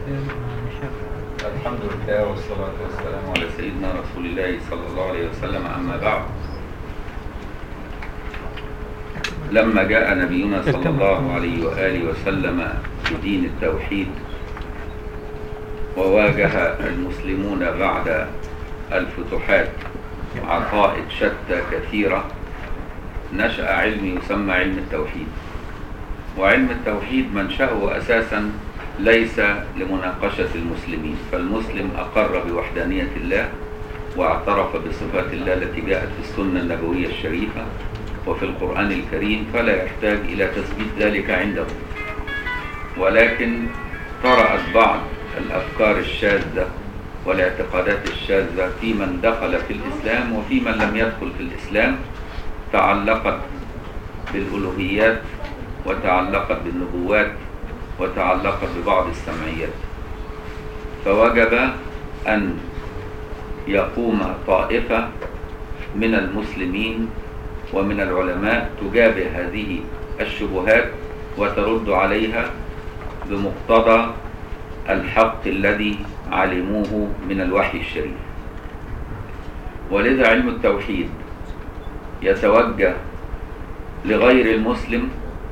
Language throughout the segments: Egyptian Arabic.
الحمد لله والصلاة والسلام على سيدنا رسول الله صلى الله عليه وسلم أما بعد لما جاء نبينا صلى الله عليه وآله وسلم بدين التوحيد وواجه المسلمون بعد الفتوحات عقائد شتى كثيرة نشأ علم يسمى علم التوحيد وعلم التوحيد منشأه أساسا ليس لمناقشة المسلمين فالمسلم أقر بوحدانية الله واعترف بصفات الله التي جاءت في السنة النبوية الشريفة وفي القرآن الكريم فلا يحتاج إلى تثبيت ذلك عنده ولكن طرأت بعض الأفكار الشاذة والاعتقادات الشاذة في من دخل في الإسلام وفي من لم يدخل في الإسلام تعلقت بالألوهيات وتعلقت بالنبوات وتعلقت ببعض السمعيات فوجب أن يقوم طائفة من المسلمين ومن العلماء تجابه هذه الشبهات وترد عليها بمقتضى الحق الذي علموه من الوحي الشريف ولذا علم التوحيد يتوجه لغير المسلم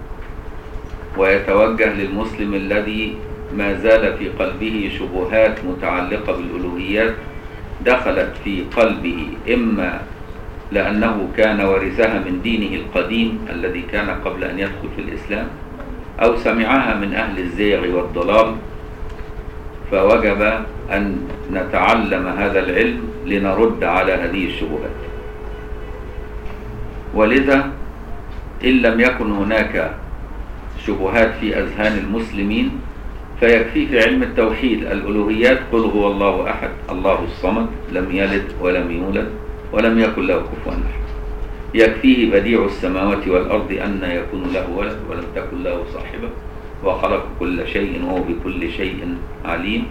ويتوجه للمسلم الذي ما زال في قلبه شبهات متعلقة بالألوهيات دخلت في قلبه إما لأنه كان ورثها من دينه القديم الذي كان قبل أن يدخل في الإسلام أو سمعها من أهل الزيغ والضلال فوجب أن نتعلم هذا العلم لنرد على هذه الشبهات ولذا إن لم يكن هناك شبهات في أذهان المسلمين فيكفي في علم التوحيد الألوهيات قل هو الله أحد الله الصمد لم يلد ولم يولد ولم يكن له كفوا أحد يكفيه بديع السماوات والأرض أن يكون له ولد ولم تكن له صاحبة وخلق كل شيء وهو بكل شيء عليم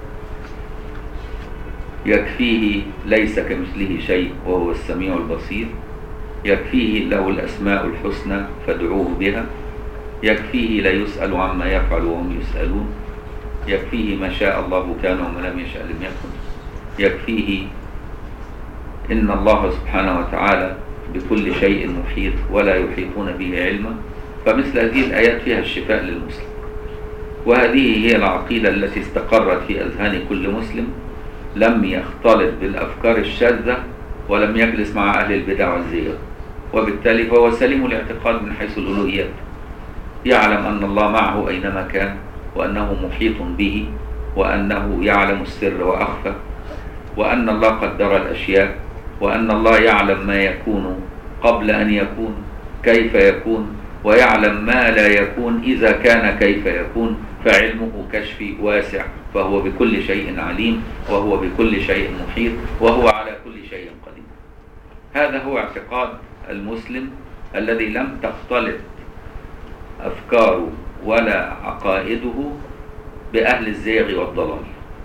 يكفيه ليس كمثله شيء وهو السميع البصير يكفيه له الأسماء الحسنى فادعوه بها يكفيه لا يسأل عما يفعل وهم يسألون يكفيه ما شاء الله كان وما لم يشاء لم يكن يكفيه إن الله سبحانه وتعالى بكل شيء محيط ولا يحيطون به علما فمثل هذه الآيات فيها الشفاء للمسلم وهذه هي العقيدة التي استقرت في أذهان كل مسلم لم يختلط بالأفكار الشاذة ولم يجلس مع أهل البدع والزيغ وبالتالي فهو سليم الاعتقاد من حيث الألوهيات يعلم أن الله معه أينما كان وأنه محيط به وأنه يعلم السر وأخفى وأن الله قدر الأشياء وأن الله يعلم ما يكون قبل أن يكون كيف يكون ويعلم ما لا يكون إذا كان كيف يكون فعلمه كشفي واسع فهو بكل شيء عليم وهو بكل شيء محيط وهو على كل شيء قدير هذا هو اعتقاد المسلم الذي لم تختلط أفكاره ولا عقائده بأهل الزيغ والضلال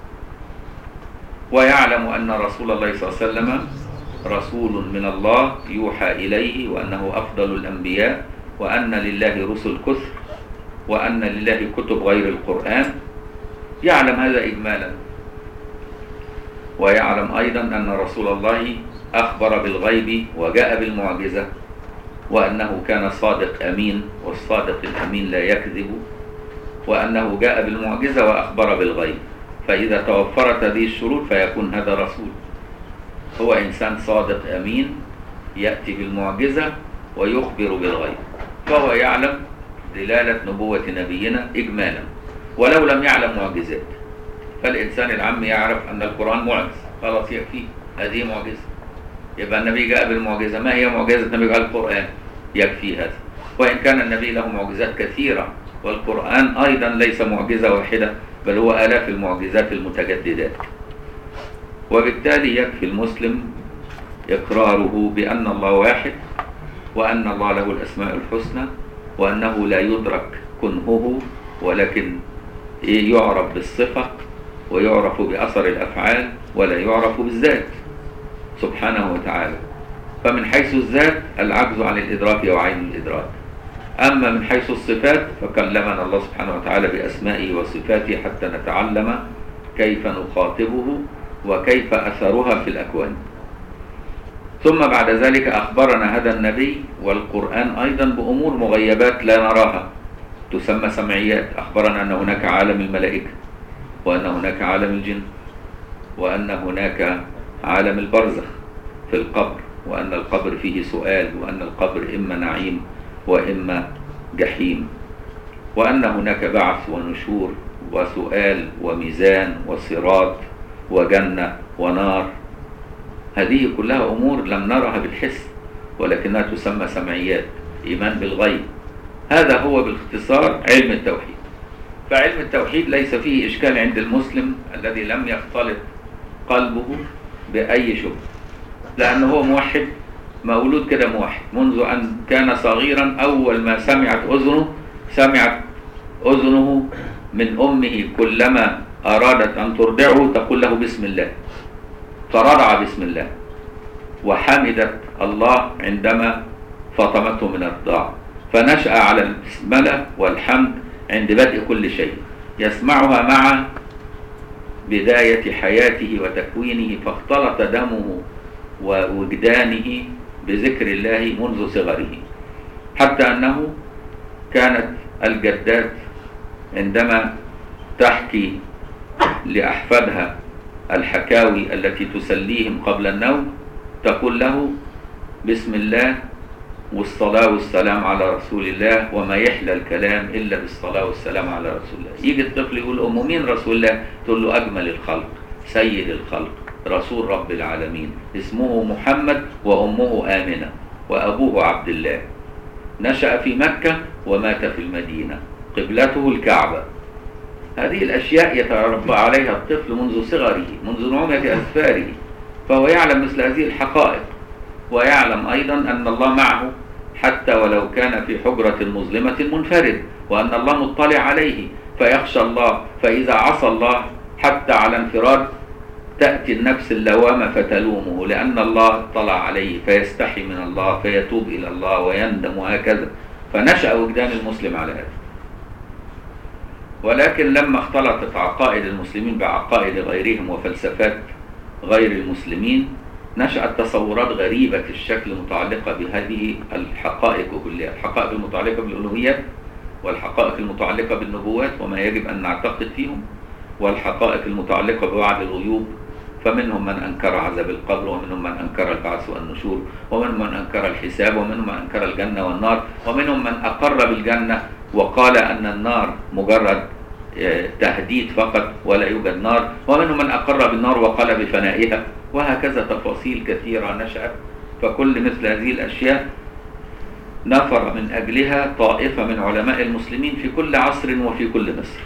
ويعلم أن رسول الله صلى الله عليه وسلم رسول من الله يوحى إليه وأنه أفضل الأنبياء وأن لله رسل كثر وأن لله كتب غير القرآن يعلم هذا إجمالا ويعلم أيضا أن رسول الله أخبر بالغيب وجاء بالمعجزة وأنه كان صادق أمين والصادق الأمين لا يكذب وأنه جاء بالمعجزة وأخبر بالغيب فإذا توفرت هذه الشروط فيكون هذا رسول هو إنسان صادق أمين يأتي بالمعجزة ويخبر بالغيب فهو يعلم دلالة نبوة نبينا إجمالا ولو لم يعلم معجزات فالإنسان العام يعرف أن القرآن معجز خلاص يكفيه هذه معجزة يبقى النبي جاء بالمعجزة ما هي معجزة النبي قال القرآن يكفي هذا وإن كان النبي له معجزات كثيرة والقرآن أيضا ليس معجزة واحدة بل هو آلاف المعجزات المتجددات وبالتالي يكفي المسلم إقراره بأن الله واحد وأن الله له الأسماء الحسنى وأنه لا يدرك كنهه ولكن يعرف بالصفة ويعرف بأثر الأفعال ولا يعرف بالذات سبحانه وتعالى فمن حيث الذات العجز عن الإدراك وعين الإدراك أما من حيث الصفات فكلمنا الله سبحانه وتعالى بأسمائه وصفاته حتى نتعلم كيف نخاطبه وكيف أثرها في الأكوان ثم بعد ذلك أخبرنا هذا النبي والقرآن أيضا بأمور مغيبات لا نراها تسمى سمعيات أخبرنا أن هناك عالم الملائكة وأن هناك عالم الجن وأن هناك عالم البرزخ في القبر وأن القبر فيه سؤال وأن القبر إما نعيم وإما جحيم وأن هناك بعث ونشور وسؤال وميزان وصراط وجنة ونار هذه كلها أمور لم نرها بالحس ولكنها تسمى سمعيات إيمان بالغيب هذا هو باختصار علم التوحيد فعلم التوحيد ليس فيه إشكال عند المسلم الذي لم يختلط قلبه بأي شبه لأنه هو موحد مولود كده موحد منذ أن كان صغيرا أول ما سمعت أذنه سمعت أذنه من أمه كلما أرادت أن ترضعه تقول له بسم الله فرضع بسم الله وحمدت الله عندما فطمته من الرضاع فنشأ على البسملة والحمد عند بدء كل شيء يسمعها مع بداية حياته وتكوينه فاختلط دمه ووجدانه بذكر الله منذ صغره حتى أنه كانت الجدات عندما تحكي لأحفادها الحكاوي التي تسليهم قبل النوم تقول له بسم الله والصلاة والسلام على رسول الله وما يحلى الكلام إلا بالصلاة والسلام على رسول الله يجي الطفل يقول أم مين رسول الله تقول له أجمل الخلق سيد الخلق رسول رب العالمين اسمه محمد وأمه آمنة وأبوه عبد الله نشأ في مكة ومات في المدينة قبلته الكعبة هذه الأشياء يتربى عليها الطفل منذ صغره منذ نعومة أسفاره فهو يعلم مثل هذه الحقائق ويعلم أيضا أن الله معه حتى ولو كان في حجرة مظلمة منفرد وأن الله مطلع عليه فيخشى الله فإذا عصى الله حتى على انفراد تأتي النفس اللوامة فتلومه لأن الله اطلع عليه فيستحي من الله فيتوب إلى الله ويندم وهكذا فنشأ وجدان المسلم على هذا ولكن لما اختلطت عقائد المسلمين بعقائد غيرهم وفلسفات غير المسلمين نشأت تصورات غريبة الشكل متعلقة بهذه الحقائق كلها الحقائق المتعلقة بالألوهيات والحقائق المتعلقة بالنبوات وما يجب أن نعتقد فيهم والحقائق المتعلقة بوعد الغيوب فمنهم من أنكر عذاب القبر ومنهم من أنكر البعث والنشور ومنهم من أنكر الحساب ومنهم من أنكر الجنة والنار ومنهم من أقر بالجنة وقال أن النار مجرد تهديد فقط ولا يوجد نار ومنهم من أقر بالنار وقال بفنائها وهكذا تفاصيل كثيرة نشأت فكل مثل هذه الأشياء نفر من أجلها طائفة من علماء المسلمين في كل عصر وفي كل مصر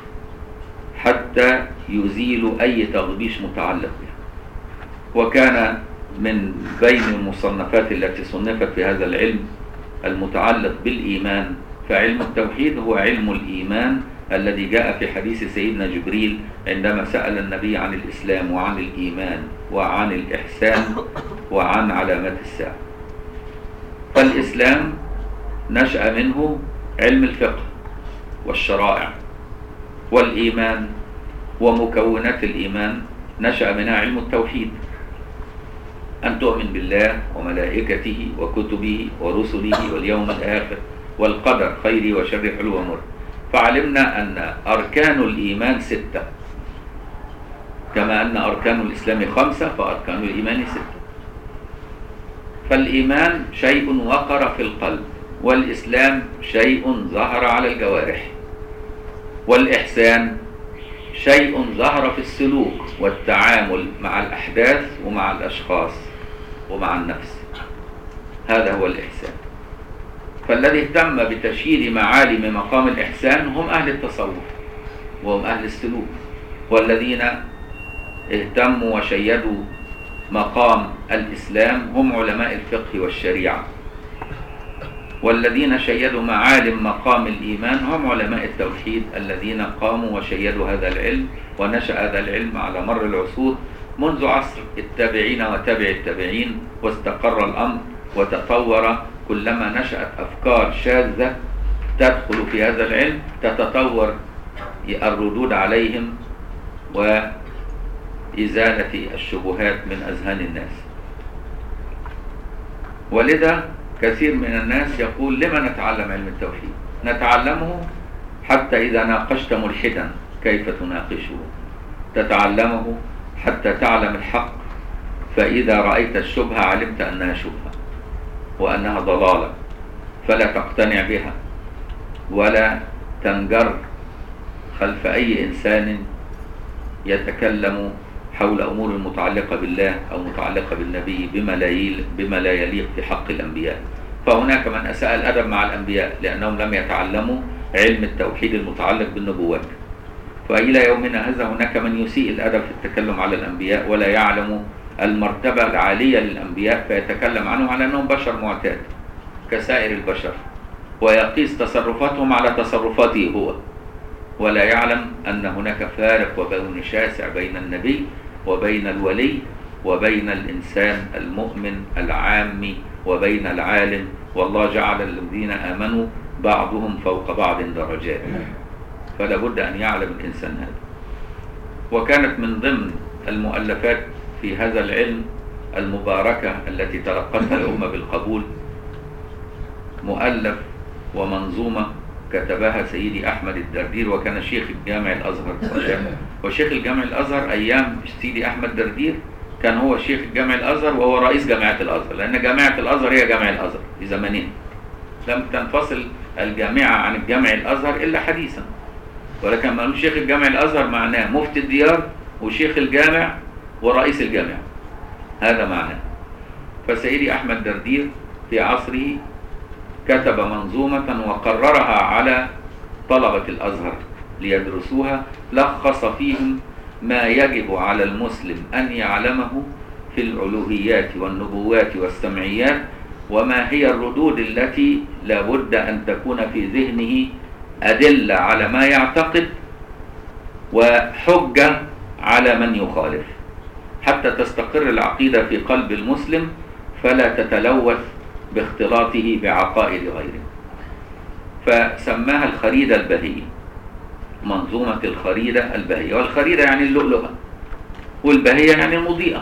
حتى يزيلوا أي تغبيش متعلق بها وكان من بين المصنفات التي صنفت في هذا العلم المتعلق بالإيمان فعلم التوحيد هو علم الإيمان الذي جاء في حديث سيدنا جبريل عندما سأل النبي عن الإسلام وعن الإيمان وعن الإحسان وعن علامات الساعة فالإسلام نشأ منه علم الفقه والشرائع والإيمان ومكونات الإيمان نشأ منها علم التوحيد أن تؤمن بالله وملائكته وكتبه ورسله واليوم الآخر والقدر خيره وشره حلو ومر فعلمنا أن أركان الإيمان ستة كما أن أركان الإسلام خمسة فأركان الإيمان ستة فالإيمان شيء وقر في القلب والإسلام شيء ظهر على الجوارح والإحسان شيء ظهر في السلوك والتعامل مع الأحداث ومع الأشخاص ومع النفس هذا هو الإحسان فالذي اهتم بتشييد معالم مقام الإحسان هم أهل التصوف وهم أهل السلوك والذين اهتموا وشيدوا مقام الإسلام هم علماء الفقه والشريعة والذين شيدوا معالم مقام الإيمان هم علماء التوحيد الذين قاموا وشيدوا هذا العلم ونشأ هذا العلم على مر العصور منذ عصر التابعين وتابع التابعين واستقر الأمر وتطور كلما نشأت أفكار شاذة تدخل في هذا العلم تتطور الردود عليهم وإزالة الشبهات من أذهان الناس ولذا كثير من الناس يقول لما نتعلم علم التوحيد نتعلمه حتى إذا ناقشت ملحدا كيف تناقشه تتعلمه حتى تعلم الحق فإذا رأيت الشبهة علمت أنها شبهة وأنها ضلالة فلا تقتنع بها ولا تنجر خلف أي إنسان يتكلم حول أمور متعلقة بالله أو متعلقة بالنبي بما لا بما لا يليق في حق الأنبياء فهناك من أساء الأدب مع الأنبياء لأنهم لم يتعلموا علم التوحيد المتعلق بالنبوات فإلى يومنا هذا هناك من يسيء الأدب في التكلم على الأنبياء ولا يعلم المرتبة العالية للأنبياء فيتكلم عنهم على أنهم بشر معتاد كسائر البشر ويقيس تصرفاتهم على تصرفاته هو ولا يعلم أن هناك فارق وبين شاسع بين النبي وبين الولي وبين الإنسان المؤمن العام وبين العالم والله جعل الذين آمنوا بعضهم فوق بعض درجات فلا بد أن يعلم الإنسان هذا وكانت من ضمن المؤلفات في هذا العلم المباركة التي تلقتها الأمة بالقبول مؤلف ومنظومة كتبها سيدي أحمد الدردير وكان شيخ الجامع الأزهر وشيخ الجامع الأزهر أيام سيدي أحمد الدردير كان هو شيخ الجامع الأزهر وهو رئيس جامعة الأزهر لأن جامعة الأزهر هي جامع الأزهر في زمانين لم تنفصل الجامعة عن الجامع الأزهر إلا حديثا ولكن ما شيخ الجامع الأزهر معناه مفتي الديار وشيخ الجامع ورئيس الجامع هذا معناه فسيدي أحمد دردير في عصره كتب منظومة وقررها على طلبة الأزهر ليدرسوها لخص فيهم ما يجب على المسلم أن يعلمه في الألوهيات والنبوات والسمعيات وما هي الردود التي لابد أن تكون في ذهنه أدلة على ما يعتقد وحجة على من يخالف حتى تستقر العقيدة في قلب المسلم فلا تتلوث باختلاطه بعقائد غيره فسماها الخريدة البهية منظومة الخريدة البهية والخريدة يعني اللؤلؤة والبهية يعني المضيئة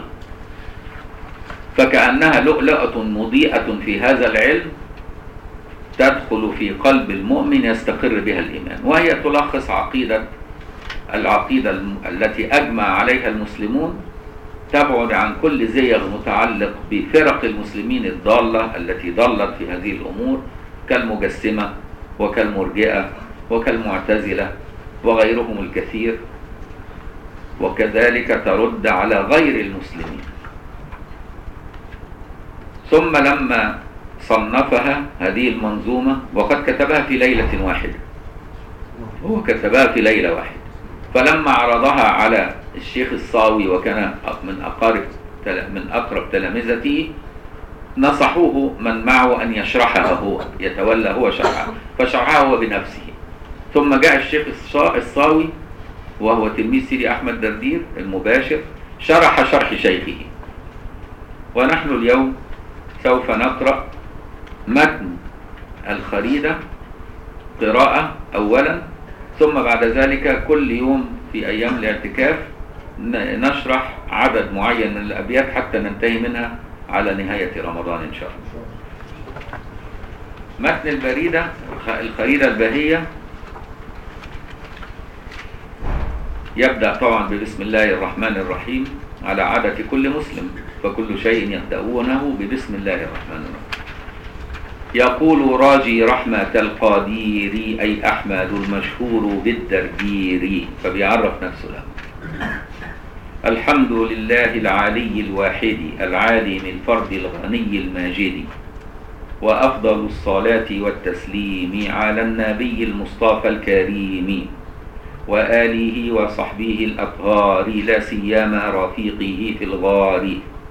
فكأنها لؤلؤة مضيئة في هذا العلم تدخل في قلب المؤمن يستقر بها الإيمان وهي تلخص عقيدة العقيدة التي أجمع عليها المسلمون تبعد عن كل زيغ متعلق بفرق المسلمين الضالة التي ضلت في هذه الأمور كالمجسمة وكالمرجئة وكالمعتزلة وغيرهم الكثير وكذلك ترد على غير المسلمين ثم لما صنفها هذه المنظومة وقد كتبها في ليلة واحدة هو كتبها في ليلة واحدة فلما عرضها على الشيخ الصاوي وكان من أقارب من أقرب تلامذته نصحوه من معه أن يشرحها هو يتولى هو شرحها فشرحها هو بنفسه ثم جاء الشيخ الصاوي وهو تلميذ سيدي أحمد دردير المباشر شرح شرح شيخه ونحن اليوم سوف نقرأ متن الخريدة قراءة أولا ثم بعد ذلك كل يوم في أيام الاعتكاف نشرح عدد معين من الأبيات حتى ننتهي منها على نهاية رمضان إن شاء الله متن البريدة الخريدة البهية يبدأ طبعا ببسم الله الرحمن الرحيم على عادة كل مسلم فكل شيء يبدأونه ببسم الله الرحمن الرحيم يقول راجي رحمة القدير أي أحمد المشهور بالدردير فبيعرف نفسه له الحمد لله العلي الواحد العالم الفرد الغني الماجد وأفضل الصلاة والتسليم على النبي المصطفى الكريم وآله وصحبه الأطهار لا سيما رفيقه في الغار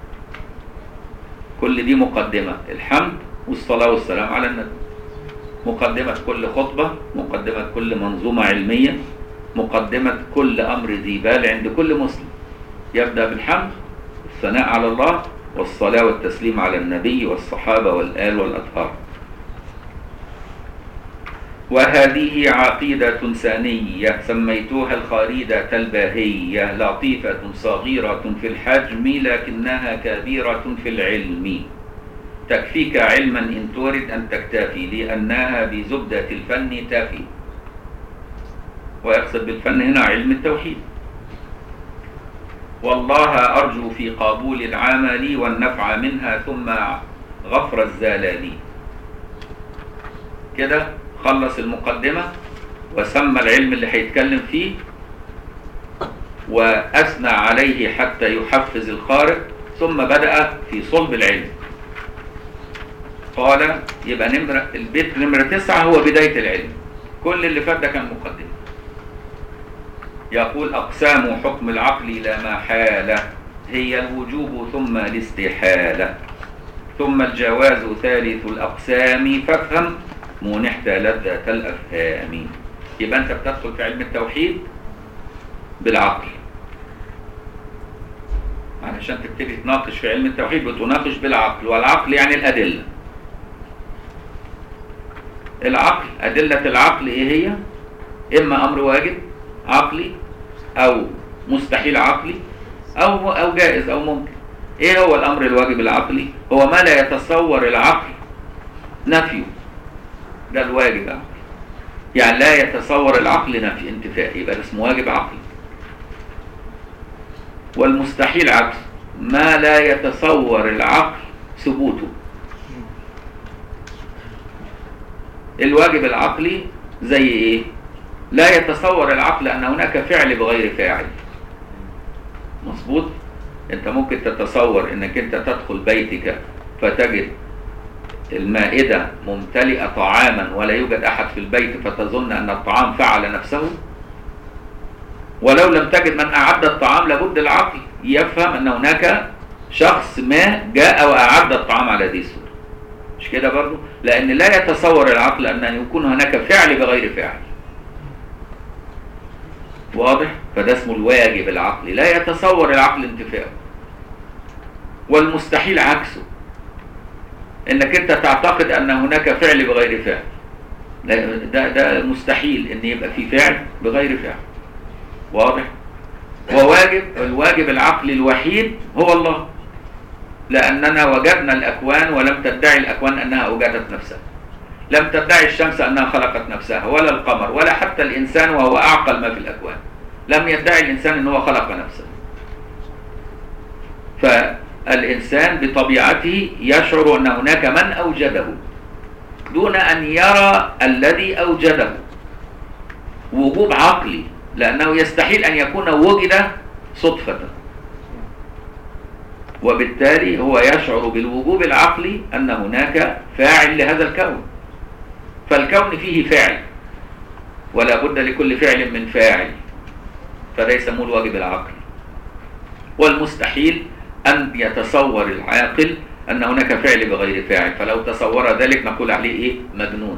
كل دي مقدمة الحمد والصلاة والسلام على النبي مقدمة كل خطبة مقدمة كل منظومة علمية مقدمة كل أمر ذي بال عند كل مسلم يبدأ بالحمد الثناء على الله والصلاة والتسليم على النبي والصحابة والآل والأطهار وهذه عقيدة ثانية سميتوها الخريدة الباهية لطيفة صغيرة في الحجم لكنها كبيرة في العلم تكفيك علما إن ترد أن تكتفي لأنها بزبدة الفن تفي ويقصد بالفن هنا علم التوحيد والله أرجو في قبول العمل والنفع منها ثم غفر الزلال كده خلص المقدمة وسمى العلم اللي هيتكلم فيه وأثنى عليه حتى يحفز القارئ ثم بدأ في صلب العلم قال يبقى نمرة البيت نمرة تسعة هو بداية العلم كل اللي فات ده كان مقدمة يقول أقسام حكم العقل لا محالة هي الوجوب ثم الاستحالة ثم الجواز ثالث الأقسام فافهم منحت لذة الأفهام يبقى أنت بتدخل في علم التوحيد بالعقل علشان تبتدي تناقش في علم التوحيد بتناقش بالعقل والعقل يعني الأدلة العقل أدلة العقل إيه هي؟ إما أمر واجب عقلي أو مستحيل عقلي أو أو جائز أو ممكن إيه هو الأمر الواجب العقلي؟ هو ما لا يتصور العقل نفيه ده الواجب العقلي يعني لا يتصور العقل نفي انتفاء يبقى ده اسمه واجب عقلي والمستحيل عكس ما لا يتصور العقل ثبوته الواجب العقلي زي ايه لا يتصور العقل ان هناك فعل بغير فاعل مظبوط انت ممكن تتصور انك انت تدخل بيتك فتجد المائدة ممتلئة طعاما ولا يوجد أحد في البيت فتظن أن الطعام فعل نفسه ولو لم تجد من أعد الطعام لابد العقل يفهم أن هناك شخص ما جاء وأعد الطعام على هذه الصورة مش كده برضو لأن لا يتصور العقل أن يكون هناك فعل بغير فاعل واضح فده اسمه الواجب العقلي لا يتصور العقل انتفاعه والمستحيل عكسه انك انت تعتقد ان هناك فعل بغير فعل ده ده مستحيل ان يبقى في فعل بغير فعل واضح وواجب الواجب العقلي الوحيد هو الله لاننا وجدنا الاكوان ولم تدعي الاكوان انها اوجدت نفسها لم تدعي الشمس انها خلقت نفسها ولا القمر ولا حتى الانسان وهو اعقل ما في الاكوان لم يدعي الانسان ان هو خلق نفسه فالانسان بطبيعته يشعر ان هناك من اوجده دون ان يرى الذي اوجده وجوب عقلي لانه يستحيل ان يكون وجد صدفه وبالتالي هو يشعر بالوجوب العقلي ان هناك فاعل لهذا الكون فالكون فيه فاعل ولا بد لكل فعل من فاعل فده يسموه الواجب العقلي والمستحيل أن يتصور العاقل أن هناك فعل بغير فاعل فلو تصور ذلك نقول عليه إيه مجنون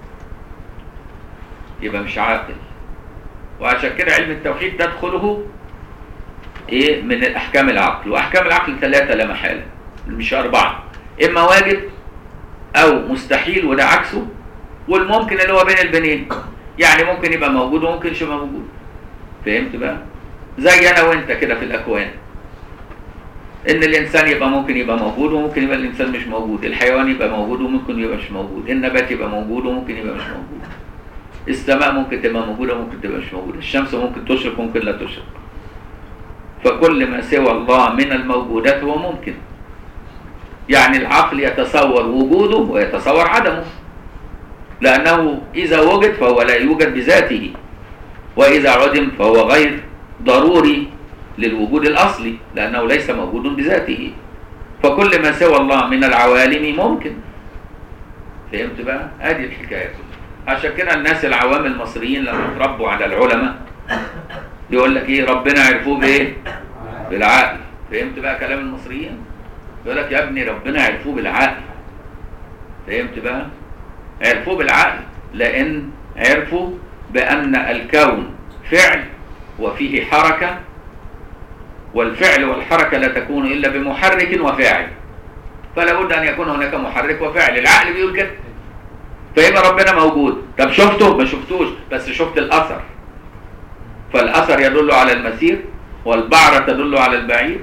يبقى مش عاقل وعشان كده علم التوحيد تدخله إيه من الأحكام العقل وأحكام العقل ثلاثة لا محالة مش أربعة إما واجب أو مستحيل وده عكسه والممكن اللي هو بين البنين يعني ممكن يبقى موجود وممكن مش موجود فهمت بقى زي انا وانت كده في الاكوان ان الانسان يبقى ممكن يبقى موجود وممكن يبقى الانسان مش موجود الحيوان يبقى موجود وممكن يبقى مش موجود النبات يبقى موجود وممكن يبقى مش موجود السماء ممكن تبقى موجوده وممكن تبقى مش موجوده الشمس ممكن تشرق وممكن لا تشرق فكل ما سوى الله من الموجودات هو ممكن يعني العقل يتصور وجوده ويتصور عدمه لأنه إذا وجد فهو لا يوجد بذاته وإذا عدم فهو غير ضروري للوجود الأصلي لأنه ليس موجود بذاته فكل ما سوى الله من العوالم ممكن فهمت بقى؟ هذه الحكاية كلها عشان كده الناس العوام المصريين لما اتربوا على العلماء يقول لك ايه ربنا عرفوه بايه؟ بالعقل فهمت بقى كلام المصريين؟ يقول لك يا ابني ربنا عرفوه بالعقل فهمت بقى؟ عرفوه بالعقل لأن عرفوا بأن الكون فعل وفيه حركة والفعل والحركة لا تكون إلا بمحرك وفاعل فلا بد أن يكون هناك محرك وفاعل العقل بيقول كده فيبقى ربنا موجود طب شفته ما شفتوش بس شفت الاثر فالاثر يدل على المسير والبعرة تدل على البعير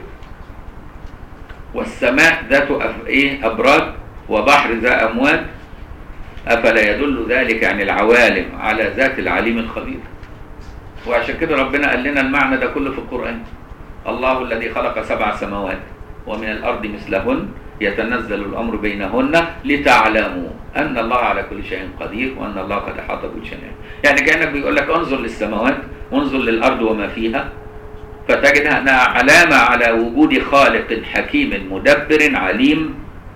والسماء ذات أف... ايه ابراج وبحر ذا امواج افلا يدل ذلك عن العوالم على ذات العليم الخبير وعشان كده ربنا قال لنا المعنى ده كله في القرآن الله الذي خلق سبع سماوات ومن الأرض مثلهن يتنزل الأمر بينهن لتعلموا أن الله على كل شيء قدير وأن الله قد أحاط بكل شيء يعني كأنك بيقول لك انظر للسماوات وانظر للأرض وما فيها فتجد أنها علامة على وجود خالق حكيم مدبر عليم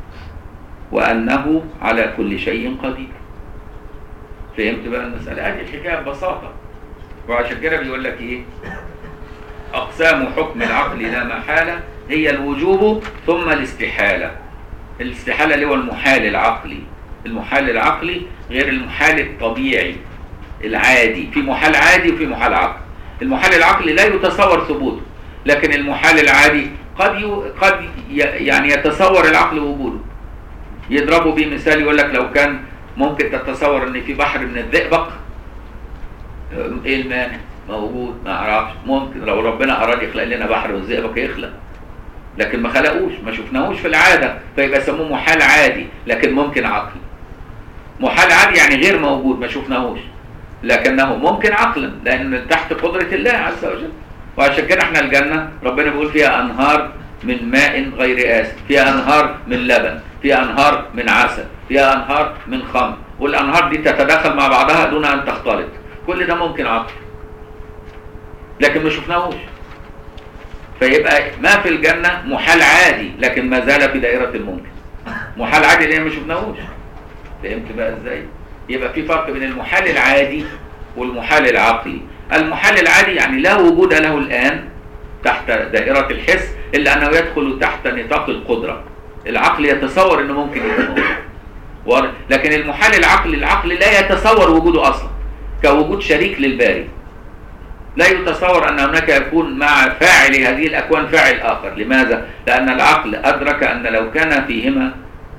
وأنه على كل شيء قدير فهمت بقى المسألة هذه الحكاية ببساطة وعشان كده بيقول لك ايه اقسام حكم العقل لا محاله هي الوجوب ثم الاستحاله الاستحاله اللي هو المحال العقلي المحال العقلي غير المحال الطبيعي العادي في محال عادي وفي محال عقلي المحال العقلي لا يتصور ثبوته لكن المحال العادي قد ي... قد ي... يعني يتصور العقل وجوده يضربوا بيه مثال يقول لك لو كان ممكن تتصور ان في بحر من الذئبق ايه المانع موجود ما اعرفش ممكن لو ربنا اراد يخلق لنا بحر والزئبق يخلق لكن ما خلقوش ما شفناهوش في العاده فيبقى يسموه محال عادي لكن ممكن عقلي محال عادي يعني غير موجود ما شفناهوش لكنه ممكن عقلا لان تحت قدره الله عز وجل وعشان كده احنا الجنه ربنا بيقول فيها انهار من ماء غير آسف فيها انهار من لبن فيها انهار من عسل فيها انهار من خمر والانهار دي تتداخل مع بعضها دون ان تختلط كل ده ممكن عقل لكن ما شفناهوش فيبقى ما في الجنة محال عادي لكن ما زال في دائرة الممكن محال عادي لان ما شفناهوش فهمت بقى ازاي يبقى في فرق بين المحال العادي والمحال العقلي المحال العادي يعني لا وجود له الآن تحت دائرة الحس إلا أنه يدخل تحت نطاق القدرة العقل يتصور أنه ممكن يكون موجود لكن المحال العقلي العقل لا يتصور وجوده أصلا كوجود شريك للباري لا يتصور أن هناك يكون مع فاعل هذه الأكوان فاعل آخر لماذا؟ لأن العقل أدرك أن لو كان فيهما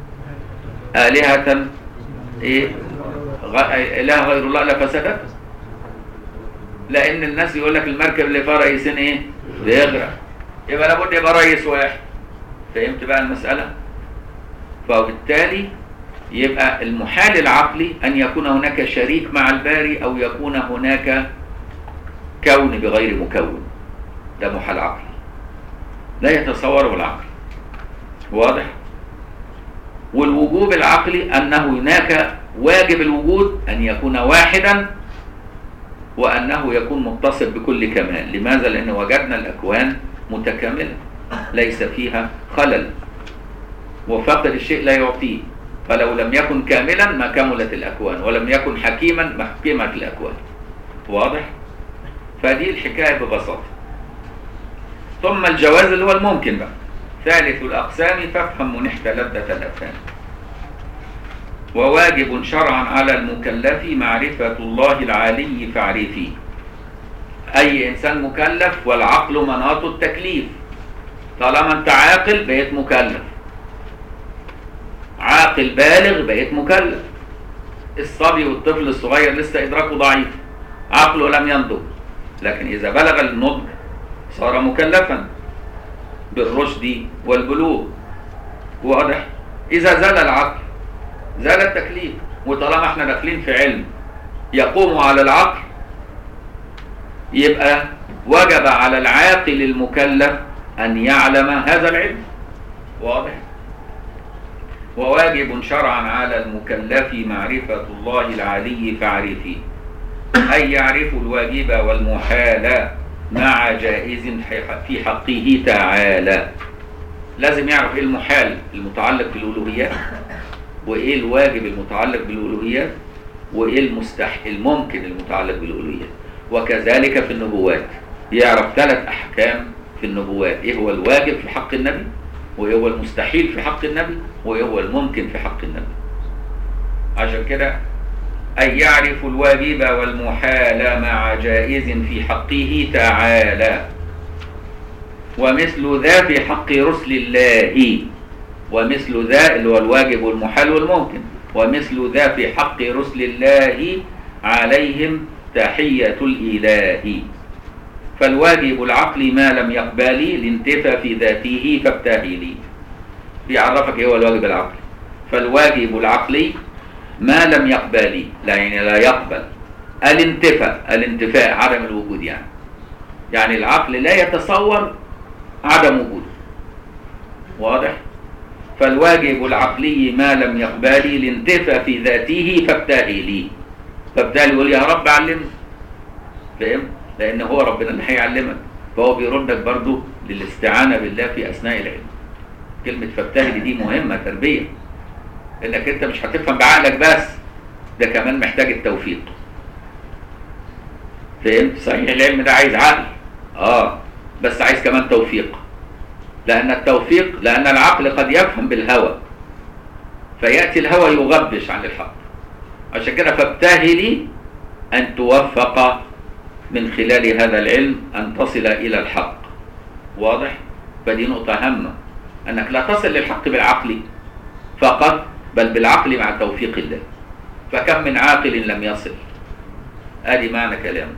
آلهة إيه؟ إله غير الله لفسدت لأن الناس يقول لك المركب اللي فيها رئيسين إيه؟ بيغرق يبقى لابد يبقى رئيس واحد فهمت بقى المسألة؟ فبالتالي يبقى المحال العقلي أن يكون هناك شريك مع الباري أو يكون هناك كون بغير مكون ده محال عقلي لا يتصوره العقل واضح والوجوب العقلي أنه هناك واجب الوجود أن يكون واحدا وأنه يكون متصل بكل كمال لماذا؟ لأن وجدنا الأكوان متكاملة ليس فيها خلل وفقد الشيء لا يعطيه فلو لم يكن كاملا ما كملت الأكوان ولم يكن حكيما ما حكمت الأكوان واضح؟ فدي الحكاية ببساطة ثم الجواز اللي هو الممكن بقى ثالث الأقسام فافهم منحت لذة الأفهام وواجب شرعا على المكلف معرفة الله العالي فاعرفيه أي إنسان مكلف والعقل مناط التكليف طالما أنت عاقل بقيت مكلف عاقل بالغ بقيت مكلف الصبي والطفل الصغير لسه إدراكه ضعيف عقله لم ينضج لكن إذا بلغ النضج صار مكلفا بالرشد والبلوغ واضح إذا زال العقل زال التكليف وطالما احنا داخلين في علم يقوم على العقل يبقى وجب على العاقل المكلف أن يعلم هذا العلم واضح وواجب شرعا على المكلف معرفة الله العلي فاعرفيه أي يعرف الواجب والمحال مع جائز في حقه تعالى لازم يعرف ايه المحال المتعلق بالألوهيات وايه الواجب المتعلق بالألوهيات وايه المستحيل الممكن المتعلق بالألوهيات وكذلك في النبوات يعرف ثلاث أحكام في النبوات ايه هو الواجب في حق النبي وايه هو المستحيل في حق النبي وايه هو الممكن في حق النبي عشان كده أن يعرف الواجب والمحال مع جائز في حقه تعالى ومثل ذا في حق رسل الله ومثل ذا اللي هو الواجب والمحال والممكن ومثل ذا في حق رسل الله عليهم تحية الإله فالواجب العقل ما لم يقبل لانتفى في ذاته فابتهلي بيعرفك ايه هو الواجب العقلي فالواجب العقلي ما لم يقبل لا يعني لا يقبل الانتفاء الانتفاء عدم الوجود يعني يعني العقل لا يتصور عدم وجوده واضح فالواجب العقلي ما لم يقبل الانتفاء في ذاته فابتهلي فابتهلي يقول يا رب علمني فاهم لان هو ربنا اللي هيعلمك فهو بيردك برضو للاستعانه بالله في اثناء العلم كلمه فابتهلي دي مهمه تربيه انك انت مش هتفهم بعقلك بس ده كمان محتاج التوفيق فهمت صحيح العلم ده عايز عقل اه بس عايز كمان توفيق لان التوفيق لان العقل قد يفهم بالهوى فياتي الهوى يغبش عن الحق عشان كده فابتهلي ان توفق من خلال هذا العلم ان تصل الى الحق واضح فدي نقطه هامه انك لا تصل للحق بالعقل فقط بل بالعقل مع توفيق الله فكم من عاقل لم يصل ادي معنى كلامه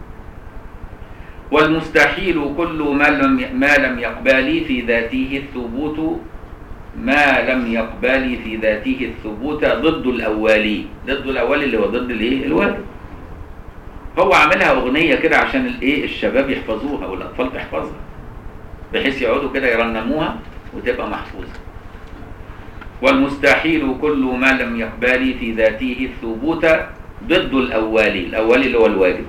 والمستحيل كل ما لم ما لم يقبل في ذاته الثبوت ما لم يقبل في ذاته الثبوت ضد الاولي ضد الاولي اللي هو ضد الايه الواجب هو عاملها اغنيه كده عشان الايه الشباب يحفظوها والاطفال تحفظها بحيث يقعدوا كده يرنموها وتبقى محفوظه والمستحيل كل ما لم يقبل في ذاته الثبوت ضد الاولي الاولي اللي هو الواجب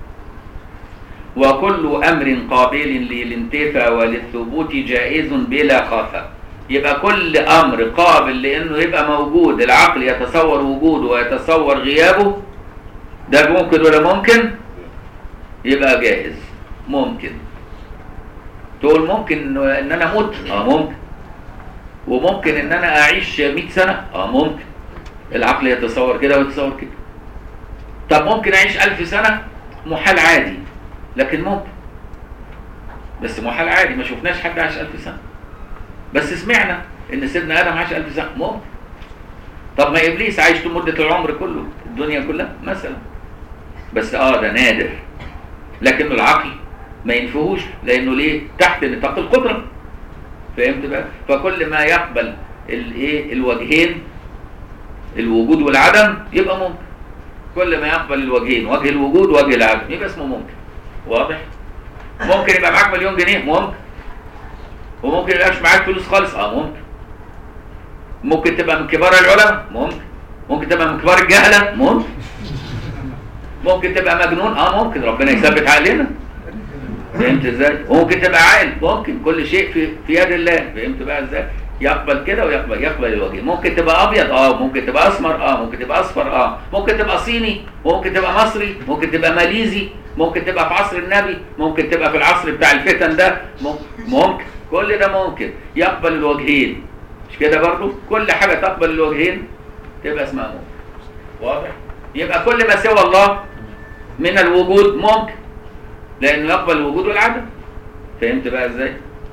وكل امر قابل للانتفاء وللثبوت جائز بلا خفا يبقى كل امر قابل لانه يبقى موجود العقل يتصور وجوده ويتصور غيابه ده ممكن ولا ممكن يبقى جائز ممكن تقول ممكن ان انا اموت اه ممكن وممكن ان انا اعيش 100 سنه اه ممكن العقل يتصور كده ويتصور كده طب ممكن اعيش 1000 سنه محال عادي لكن ممكن بس محال عادي ما شفناش حد عاش 1000 سنه بس سمعنا ان سيدنا ادم عاش 1000 سنه ممكن طب ما ابليس عايش طول مده العمر كله الدنيا كلها مثلا بس اه ده نادر لكن العقل ما ينفهوش لانه ليه تحت نطاق القدره فهمت بقى فكل ما يقبل الايه الوجهين الوجود والعدم يبقى ممكن كل ما يقبل الوجهين وجه الوجود وجه العدم يبقى اسمه ممكن واضح ممكن يبقى معاك مليون جنيه ممكن وممكن يبقاش معاك فلوس خالص اه ممكن ممكن تبقى من كبار العلماء ممكن ممكن تبقى من كبار الجهله ممكن ممكن تبقى مجنون اه ممكن ربنا يثبت عقلنا فهمت ازاي وممكن تبقى عاقل ممكن كل شيء في في يد الله فهمت بقى ازاي يقبل كده ويقبل يقبل الوجه ممكن تبقى ابيض اه ممكن تبقى اسمر اه ممكن تبقى اصفر اه ممكن تبقى صيني ممكن تبقى مصري ممكن تبقى ماليزي ممكن تبقى في عصر النبي ممكن تبقى في العصر بتاع الفتن ده ممكن كل ده ممكن يقبل الوجهين مش كده برضو كل حاجة تقبل الوجهين تبقى اسمها ممكن واضح يبقى كل ما سوى الله من الوجود ممكن لانه يقبل الوجود والعدم فهمت بقى ازاي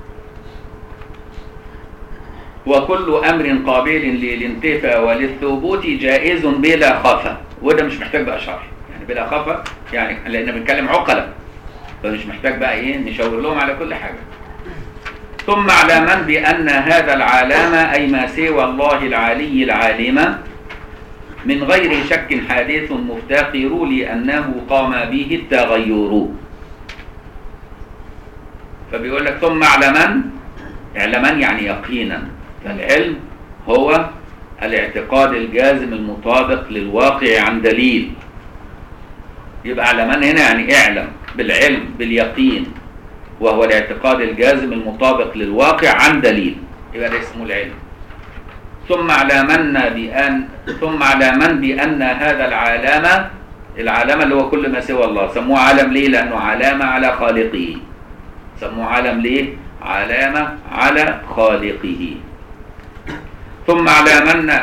وكل امر قابل للانتفاء وللثبوت جائز بلا خفا وده مش محتاج بقى شرح يعني بلا خفا يعني لان بنتكلم عقلا فمش محتاج بقى ايه نشاور لهم على كل حاجه ثم اعلما بان هذا العالم اي ما سوى الله العلي العالم من غير شك حادث مفتقر لانه قام به التغير فبيقول لك ثم اعلما اعلما يعني يقينا فالعلم هو الاعتقاد الجازم المطابق للواقع عن دليل يبقى اعلما هنا يعني اعلم بالعلم باليقين وهو الاعتقاد الجازم المطابق للواقع عن دليل يبقى ده اسمه العلم ثم اعلمن بان ثم اعلمن بان هذا العالم العالم اللي هو كل ما سوى الله سموه عالم ليه لانه علامه على خالقه سموه عالم ليه علامه على خالقه ثم اعلمن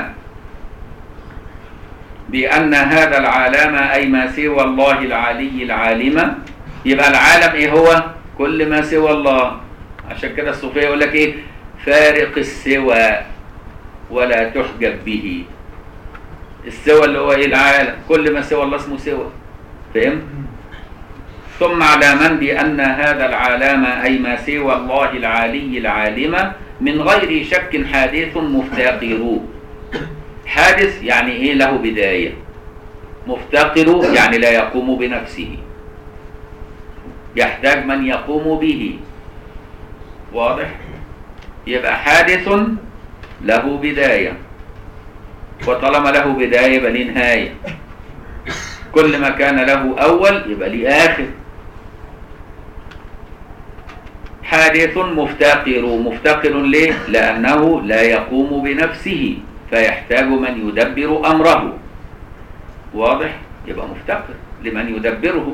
بان هذا العالم اي ما سوى الله العلي العالم يبقى العالم ايه هو كل ما سوى الله عشان كده الصوفيه يقول لك ايه فارق السوى ولا تحجب به السوى اللي هو ايه العالم كل ما سوى الله اسمه سوى فهمت ثم اعلما بأن هذا العالم أي ما سوى الله العالي العالم من غير شك حادث مفتقر حادث يعني ايه له بداية مفتقر يعني لا يقوم بنفسه يحتاج من يقوم به واضح يبقى حادث له بداية وطالما له بداية يبقى ليه نهاية كل ما كان له أول يبقى ليه آخر حادث مفتقر مفتقر ليه؟ لأنه لا يقوم بنفسه فيحتاج من يدبر أمره واضح؟ يبقى مفتقر لمن يدبره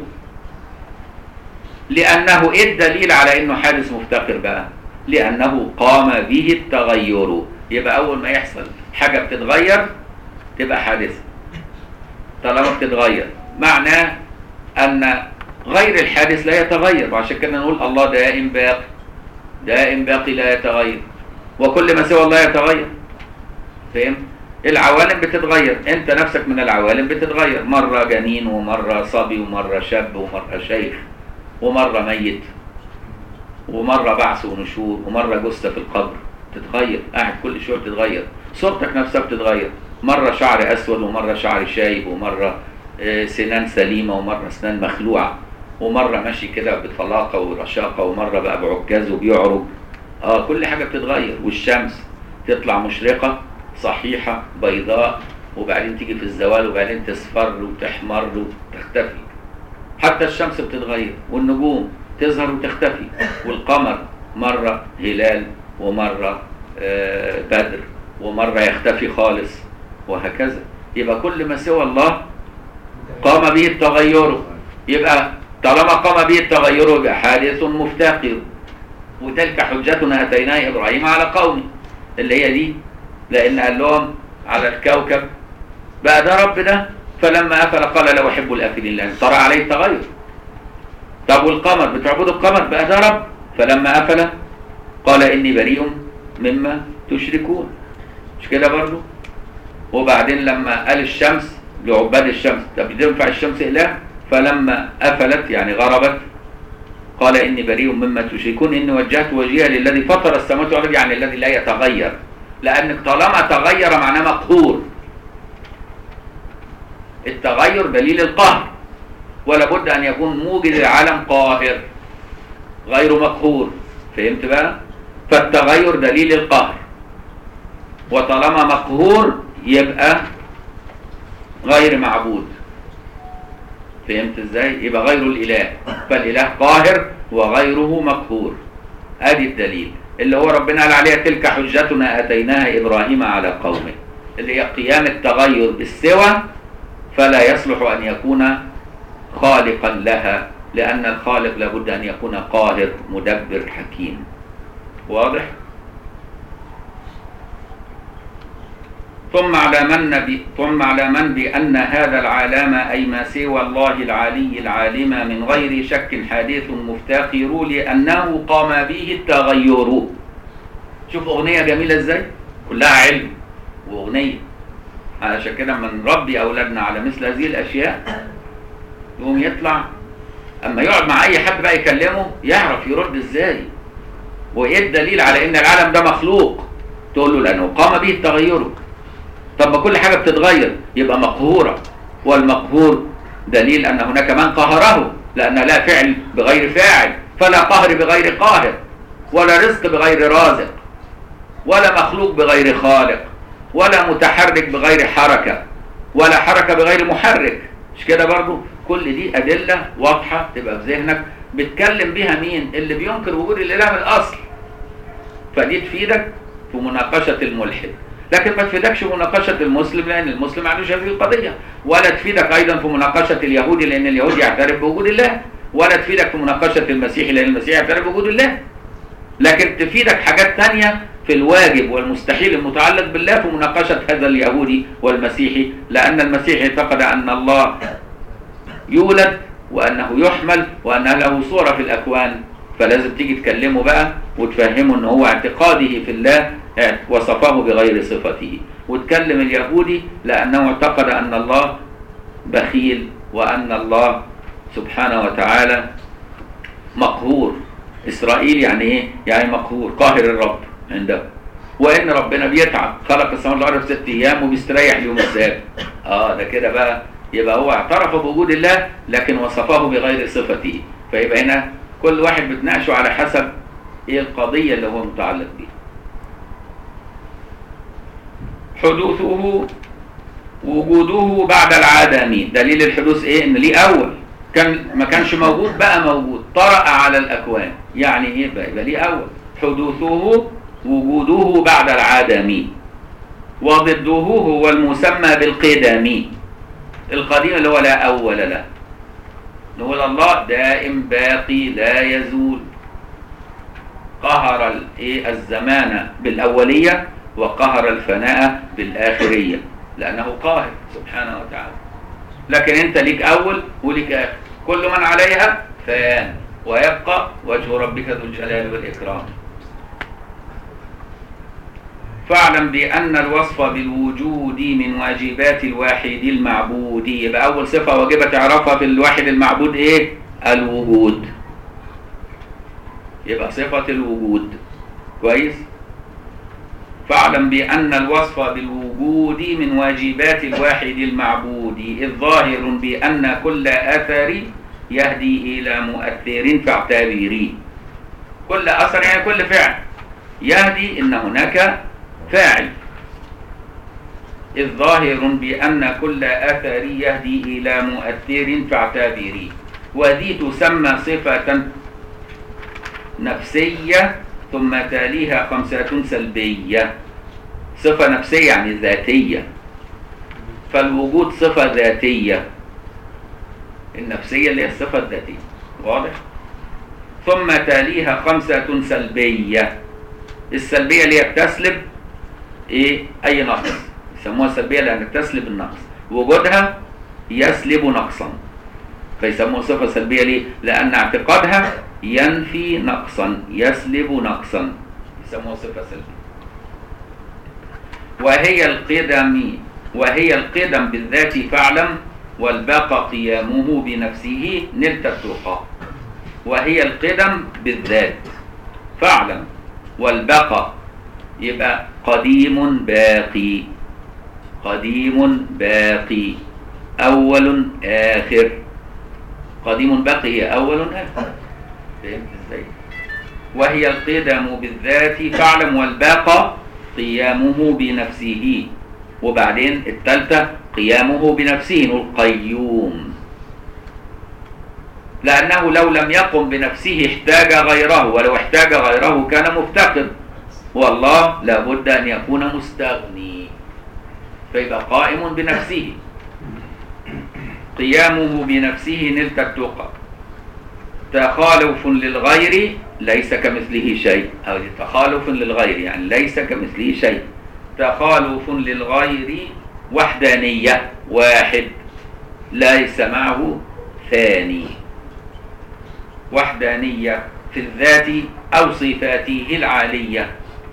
لأنه إيه الدليل على أنه حادث مفتقر بقى؟ لأنه قام به التغير يبقى أول ما يحصل حاجة بتتغير تبقى حادثة طالما بتتغير معناه أن غير الحادث لا يتغير وعشان كده نقول الله دائم باقي دائم باقي لا يتغير وكل ما سوى الله يتغير فهم العوالم بتتغير انت نفسك من العوالم بتتغير مرة جنين ومرة صبي ومرة شاب ومرة شيخ ومرة ميت ومرة بعث ونشور ومرة جثة في القبر تتغير قاعد كل شوية بتتغير صورتك نفسها بتتغير مرة شعر أسود ومرة شعر شايب ومرة آه، سنان سليمة ومرة سنان مخلوعة ومرة ماشي كده بطلاقة ورشاقة ومرة بقى بعكاز وبيعرج اه كل حاجة بتتغير والشمس تطلع مشرقة صحيحة بيضاء وبعدين تيجي في الزوال وبعدين تصفر وتحمر وتختفي حتى الشمس بتتغير والنجوم تظهر وتختفي والقمر مرة هلال ومرة آه، بدر ومرة يختفي خالص وهكذا يبقى كل ما سوى الله قام به التغير يبقى طالما قام به التغير يبقى حادث مفتقر وتلك حجتنا اتيناها ابراهيم على قومه اللي هي دي لان قال لهم على الكوكب بقى ده رب ده فلما افل قال لا احب الافلين لان طرا عليه التغير طب والقمر بتعبدوا القمر بقى ده رب فلما افل قال اني بريء مما تشركون مش كده برضو وبعدين لما قال الشمس لعباد الشمس طب ينفع الشمس اله فلما افلت يعني غربت قال اني بريء مما تشركون اني وجهت وجهي للذي فطر السماوات والارض يعني الذي لا يتغير لانك طالما تغير معناه مقهور التغير دليل القهر ولا بد ان يكون موجد العالم قاهر غير مقهور فهمت بقى فالتغير دليل القهر وطالما مقهور يبقى غير معبود فهمت ازاي يبقى غير الاله فالاله قاهر وغيره مقهور ادي الدليل اللي هو ربنا قال عليها تلك حجتنا اتيناها ابراهيم على قومه اللي هي قيام التغير بالسوى فلا يصلح ان يكون خالقا لها لان الخالق لابد ان يكون قاهر مدبر حكيم واضح ثم اعلمن ب... ثم اعلمن بأن هذا العالم أي ما سوى الله العلي العالم من غير شك حادث مفتقر لأنه قام به التغير شوف أغنية جميلة إزاي كلها علم وأغنية علشان كده لما نربي أولادنا على مثل هذه الأشياء يقوم يطلع أما يقعد مع أي حد بقى يكلمه يعرف يرد إزاي وإيه الدليل على إن العالم ده مخلوق تقول له لأنه قام به التغير طب ما كل حاجة بتتغير يبقى مقهورة والمقهور دليل أن هناك من قهره لأن لا فعل بغير فاعل فلا قهر بغير قاهر ولا رزق بغير رازق ولا مخلوق بغير خالق ولا متحرك بغير حركة ولا حركة بغير محرك مش كده برضو كل دي أدلة واضحة تبقى في ذهنك بتكلم بيها مين اللي بينكر وجود الإله من الأصل فدي تفيدك في مناقشة الملحد لكن ما تفيدكش في مناقشة المسلم لأن المسلم ما عندوش هذه القضية ولا تفيدك أيضا في مناقشة اليهودي لأن اليهودي يعترف بوجود الله ولا تفيدك في مناقشة المسيحي لأن المسيحي يعترف بوجود الله لكن تفيدك حاجات تانية في الواجب والمستحيل المتعلق بالله في مناقشة هذا اليهودي والمسيحي لأن المسيحي اعتقد أن الله يولد وأنه يحمل وأن له صورة في الأكوان فلازم تيجي تكلمه بقى وتفهمه ان هو اعتقاده في الله اه، وصفه بغير صفته وتكلم اليهودي لانه اعتقد ان الله بخيل وان الله سبحانه وتعالى مقهور اسرائيل يعني ايه يعني مقهور قاهر الرب عنده وان ربنا بيتعب خلق السماوات والارض في ست ايام وبيستريح اليوم السابع اه ده كده بقى يبقى هو اعترف بوجود الله لكن وصفه بغير صفته فيبقى هنا كل واحد بتناقشه على حسب ايه القضيه اللي هو متعلق بيها حدوثه وجوده بعد العدم دليل الحدوث ايه ان ليه اول كان ما كانش موجود بقى موجود طرأ على الاكوان يعني ايه بقى يبقى ليه اول حدوثه وجوده بعد العدم وضده هو المسمى بالقدم القديم اللي هو لا اول له نقول الله دائم باقي لا يزول قهر ال- إيه الزمان بالأولية وقهر الفناء بالآخرية لأنه قاهر سبحانه وتعالى لكن أنت ليك أول وليك آخر كل من عليها فان ويبقى وجه ربك ذو الجلال والإكرام فاعلم بأن الوصف بالوجود من واجبات الواحد المعبود يبقى أول صفة واجبة تعرفها في الواحد المعبود إيه؟ الوجود يبقى صفة الوجود كويس؟ فاعلم بأن الوصف بالوجود من واجبات الواحد المعبود إذ ظاهر بأن كل أثر يهدي إلى مؤثر فاعتبريه كل أثر يعني كل فعل يهدي إن هناك فاعل إذ ظاهر بأن كل أثر يهدي إلى مؤثر فاعتبريه وذي تسمى صفة نفسية ثم تاليها خمسة سلبية صفة نفسية يعني ذاتية فالوجود صفة ذاتية النفسية اللي هي الصفة الذاتية واضح؟ ثم تاليها خمسة سلبية السلبية اللي هي بتسلب ايه اي نقص يسموها سلبيه لان تسلب النقص وجودها يسلب نقصا فيسموها صفه سلبيه ليه لان اعتقادها ينفي نقصا يسلب نقصا يسموها صفه سلبيه وهي القدم وهي القدم بالذات فاعلم والباقى قيامه بنفسه نلت التقى وهي القدم بالذات فاعلم والبقى يبقى قديم باقي قديم باقي أول آخر قديم باقي هي أول آخر فهمت ازاي وهي القدم بالذات فاعلم والباقى قيامه بنفسه وبعدين الثالثة قيامه بنفسه القيوم لأنه لو لم يقم بنفسه احتاج غيره ولو احتاج غيره كان مفتقر والله لابد أن يكون مستغني فيبقى قائم بنفسه قيامه بنفسه نلت التقى تخالف للغير ليس كمثله شيء أو تخالف للغير يعني ليس كمثله شيء تخالف للغير وحدانية واحد ليس معه ثاني وحدانية في الذات أو صفاته العالية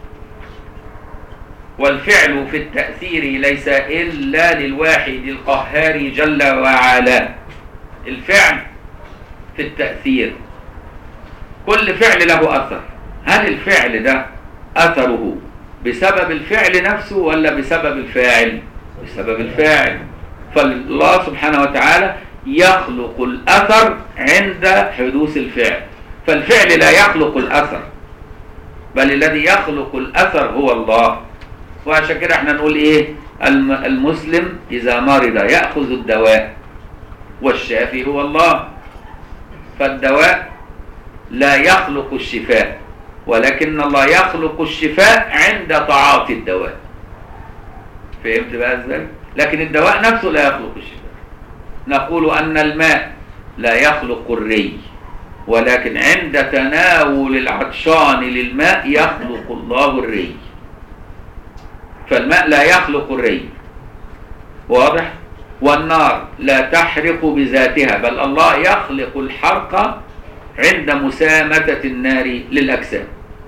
والفعل في التأثير ليس إلا للواحد القهار جل وعلا الفعل في التأثير كل فعل له أثر هل الفعل ده أثره بسبب الفعل نفسه ولا بسبب الفاعل بسبب الفاعل فالله سبحانه وتعالى يخلق الأثر عند حدوث الفعل فالفعل لا يخلق الأثر بل الذي يخلق الأثر هو الله وعشان كده احنا نقول ايه الم- المسلم إذا مرض يأخذ الدواء والشافي هو الله فالدواء لا يخلق الشفاء ولكن الله يخلق الشفاء عند تعاطي الدواء فهمت بقى ازاي لكن الدواء نفسه لا يخلق الشفاء نقول أن الماء لا يخلق الري ولكن عند تناول العطشان للماء يخلق الله الري فالماء لا يخلق الري واضح والنار لا تحرق بذاتها بل الله يخلق الحرق عند مسامتة النار للأجسام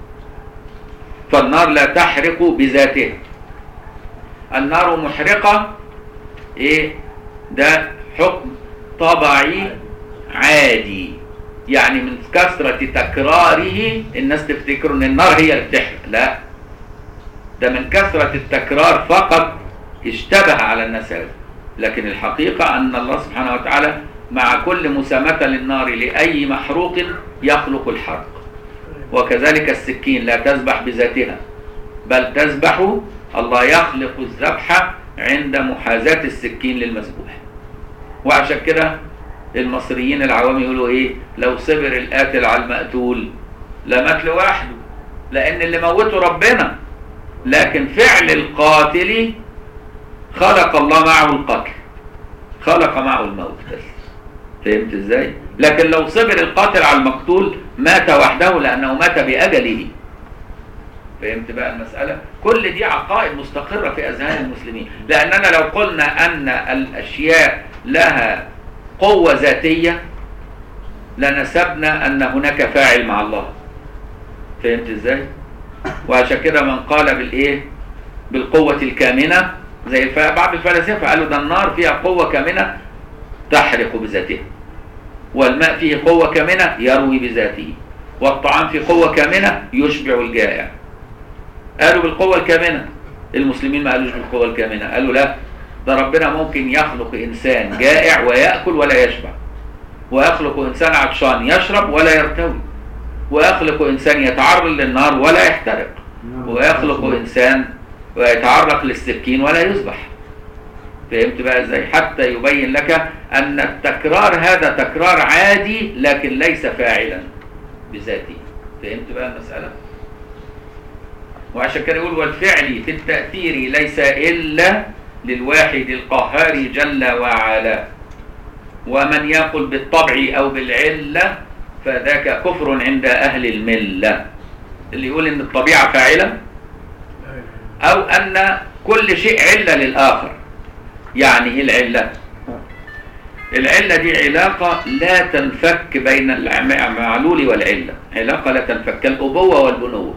فالنار لا تحرق بذاتها النار محرقة ايه ده حكم طبيعي عادي يعني من كثرة تكراره الناس تفتكر ان النار هي اللي بتحرق لا ده من كثرة التكرار فقط اشتبه على الناس هذا لكن الحقيقة أن الله سبحانه وتعالى مع كل مسامة للنار لأي محروق يخلق الحرق وكذلك السكين لا تذبح بذاتها بل تذبح الله يخلق الذبح عند محاذاة السكين للمذبوح وعشان كده المصريين العوام يقولوا ايه لو صبر القاتل على المقتول لمات لوحده لان اللي موته ربنا لكن فعل القاتل خلق الله معه القتل خلق معه الموت بس فهمت ازاي لكن لو صبر القاتل على المقتول مات وحده لانه مات باجله فهمت بقى المسألة كل دي عقائد مستقرة في أذهان المسلمين لأننا لو قلنا أن الأشياء لها قوة ذاتية لنسبنا أن هناك فاعل مع الله فهمت ازاي وعشان كده من قال بالإيه بالقوة الكامنة زي بعض الفلاسفة قالوا ده النار فيها قوة كامنة تحرق بذاتها والماء فيه قوة كامنة يروي بذاته والطعام فيه قوة كامنة يشبع الجائع قالوا بالقوة الكامنة المسلمين ما قالوش بالقوة الكامنة قالوا لا ده ربنا ممكن يخلق إنسان جائع ويأكل ولا يشبع ويخلق إنسان عطشان يشرب ولا يرتوي ويخلق إنسان يتعرض للنار ولا يحترق ويخلق إنسان ويتعرق للسكين ولا يذبح فهمت بقى ازاي حتى يبين لك ان التكرار هذا تكرار عادي لكن ليس فاعلا بذاته فهمت بقى المسألة وعشان كده يقول والفعل في التأثير ليس إلا للواحد القهار جل وعلا ومن يقل بالطبع أو بالعلة فذاك كفر عند أهل الملة اللي يقول إن الطبيعة فاعلة أو أن كل شيء علة للآخر يعني إيه العلة العلة دي علاقة لا تنفك بين المعلول والعلة علاقة لا تنفك الأبوة والبنوة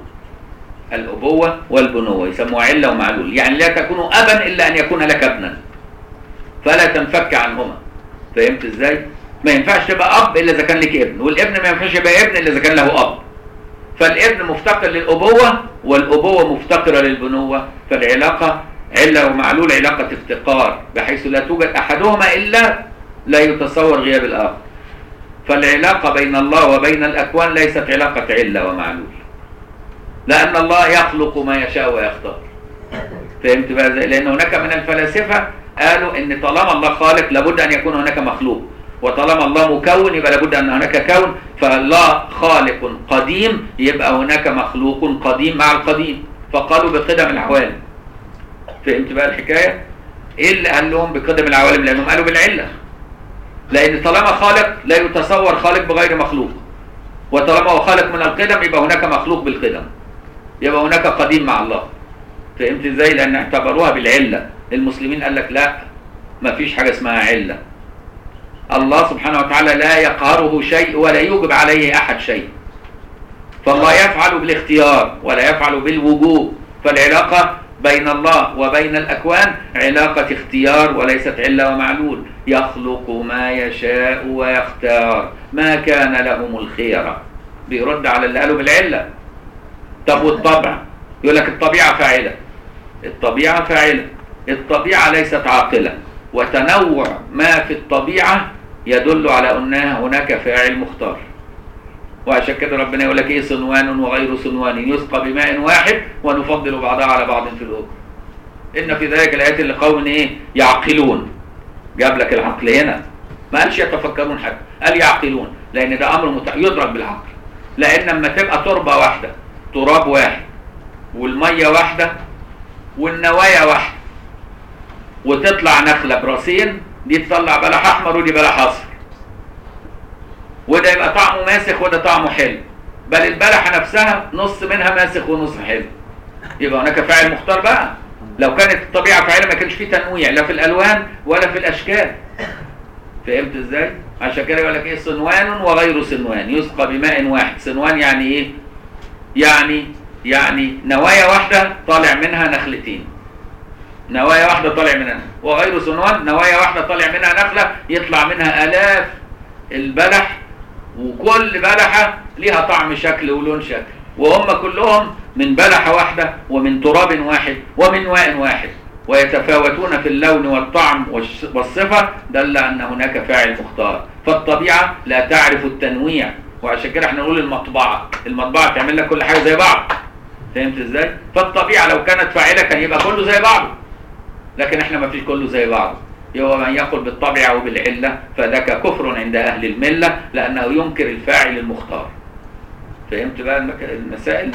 الأبوة والبنوة يسموها علة ومعلول يعني لا تكون أبا إلا أن يكون لك ابنا فلا تنفك عنهما فهمت إزاي؟ ما ينفعش تبقى أب إلا إذا كان لك ابن والابن ما ينفعش يبقى ابن إلا إذا كان له أب فالابن مفتقر للأبوة والأبوة مفتقرة للبنوة فالعلاقة علة ومعلول علاقة افتقار بحيث لا توجد أحدهما إلا لا يتصور غياب الآخر فالعلاقة بين الله وبين الأكوان ليست علاقة علة ومعلول لأن الله يخلق ما يشاء ويختار فهمت بقى ازاي؟ لأن هناك من الفلاسفة قالوا إن طالما الله خالق لابد أن يكون هناك مخلوق وطالما الله مكون يبقى لابد أن هناك كون فالله خالق قديم يبقى هناك مخلوق قديم مع القديم فقالوا بقدم العوالم فهمت بقى الحكاية؟ إيه اللي قال لهم بقدم العوالم؟ لأنهم قالوا بالعلة لأن طالما خالق لا يتصور خالق بغير مخلوق وطالما هو خالق من القدم يبقى هناك مخلوق بالقدم يبقى هناك قديم مع الله فهمت ازاي لان اعتبروها بالعلة المسلمين قال لك لا ما فيش حاجة اسمها علة الله سبحانه وتعالى لا يقهره شيء ولا يوجب عليه احد شيء فالله يفعل بالاختيار ولا يفعل بالوجوب فالعلاقة بين الله وبين الأكوان علاقة اختيار وليست علة ومعلول يخلق ما يشاء ويختار ما كان لهم الخيرة بيرد على اللي قالوا بالعلة طب والطبع يقول لك الطبيعة فاعلة الطبيعة فاعلة الطبيعة ليست عاقلة وتنوع ما في الطبيعة يدل على أنها هناك فاعل مختار وعشان كده ربنا يقول لك ايه صنوان وغير صنوان يسقى بماء واحد ونفضل بعضها على بعض في الأخرى إن في ذلك الآيات لقوم ايه يعقلون جاب لك العقل هنا ما قالش يتفكرون حتى قال يعقلون لأن ده أمر متع... يدرك بالعقل لأن لما تبقى تربة واحدة تراب واحد والمية واحدة والنوايا واحدة وتطلع نخلة براسين دي تطلع بلح أحمر ودي بلح أصفر وده يبقى طعمه ماسخ وده طعمه حلو بل البلحة نفسها نص منها ماسخ ونص حلو يبقى هناك فاعل مختار بقى لو كانت الطبيعة فاعلة ما كانش فيه تنويع لا في الألوان ولا في الأشكال فهمت ازاي عشان كده يقول لك ايه صنوان وغير صنوان يسقى بماء واحد صنوان يعني ايه يعني يعني نوايا واحده طالع منها نخلتين نوايا واحده طالع منها وغير صنوان نوايا واحده طالع منها نخله يطلع منها الاف البلح وكل بلحه ليها طعم شكل ولون شكل وهم كلهم من بلحه واحده ومن تراب واحد ومن ماء واحد ويتفاوتون في اللون والطعم والش- والصفة دل أن هناك فاعل مختار فالطبيعة لا تعرف التنويع وعشان كده احنا نقول المطبعة المطبعة تعمل لك كل حاجة زي بعض فهمت ازاي؟ فالطبيعة لو كانت فاعلة كان يبقى كله زي بعضه لكن احنا ما فيش كله زي بعضه هو من يقول بالطبيعة وبالعلة فذاك كفر عند أهل الملة لأنه ينكر الفاعل المختار فهمت بقى المك- المسائل؟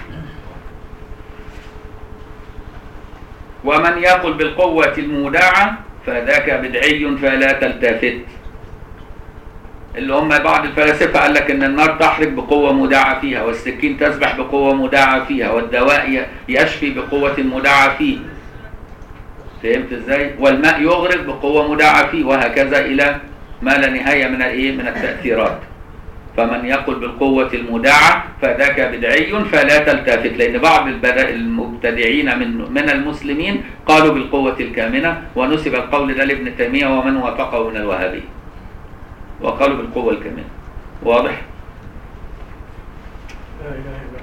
ومن يقل بالقوة المودعة فذاك بدعي فلا تلتفت اللي هم بعض الفلاسفة قال لك ان النار تحرق بقوة مودعة فيها والسكين تسبح بقوة مودعة فيها والدواء ي- يشفي بقوة مودعة فيه فهمت ازاي والماء يغرق بقوة مودعة فيه وهكذا الى ما لا نهاية من الايه من التأثيرات فمن يقل بالقوة المدعة فذاك بدعي فلا تلتفت لأن بعض البدا- المبتدعين من من المسلمين قالوا بالقوة الكامنة ونسب القول ده لابن تيمية ومن وافقه من الوهابية وقالوا بالقوة الكامنة واضح؟ لا اله الا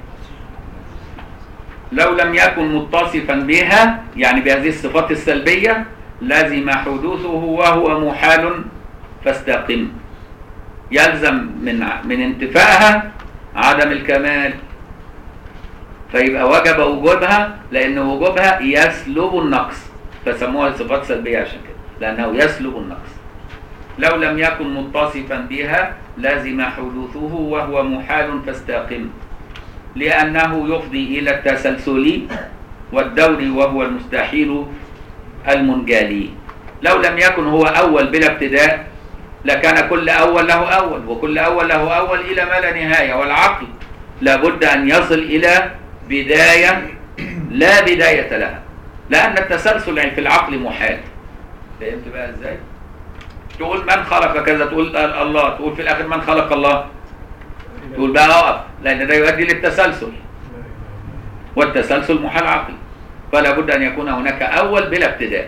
الله لو لم يكن متصفا بها يعني بهذه الصفات السلبية لزم حدوثه وهو محال فاستقم يلزم من من انتفائها عدم الكمال فيبقى وجب وجوبها لأن وجوبها يسلب النقص فسموها صفات سلبية عشان كده لأنه يسلب النقص لو لم يكن متصفا بها لازم حدوثه وهو محال فاستقم لأنه يفضي إلى التسلسل والدور وهو المستحيل المنجلي لو لم يكن هو أول بلا ابتداء لكان كل أول له أول وكل أول له أول إلى ما لا نهاية والعقل لابد أن يصل إلى بداية لا بداية لها لأن التسلسل في العقل محال فهمت بقى إزاي؟ تقول من خلق كذا تقول الله تقول في الآخر من خلق الله تقول بقى اقف لان ده يؤدي للتسلسل والتسلسل محال عقلي فلا بد ان يكون هناك اول بلا ابتداء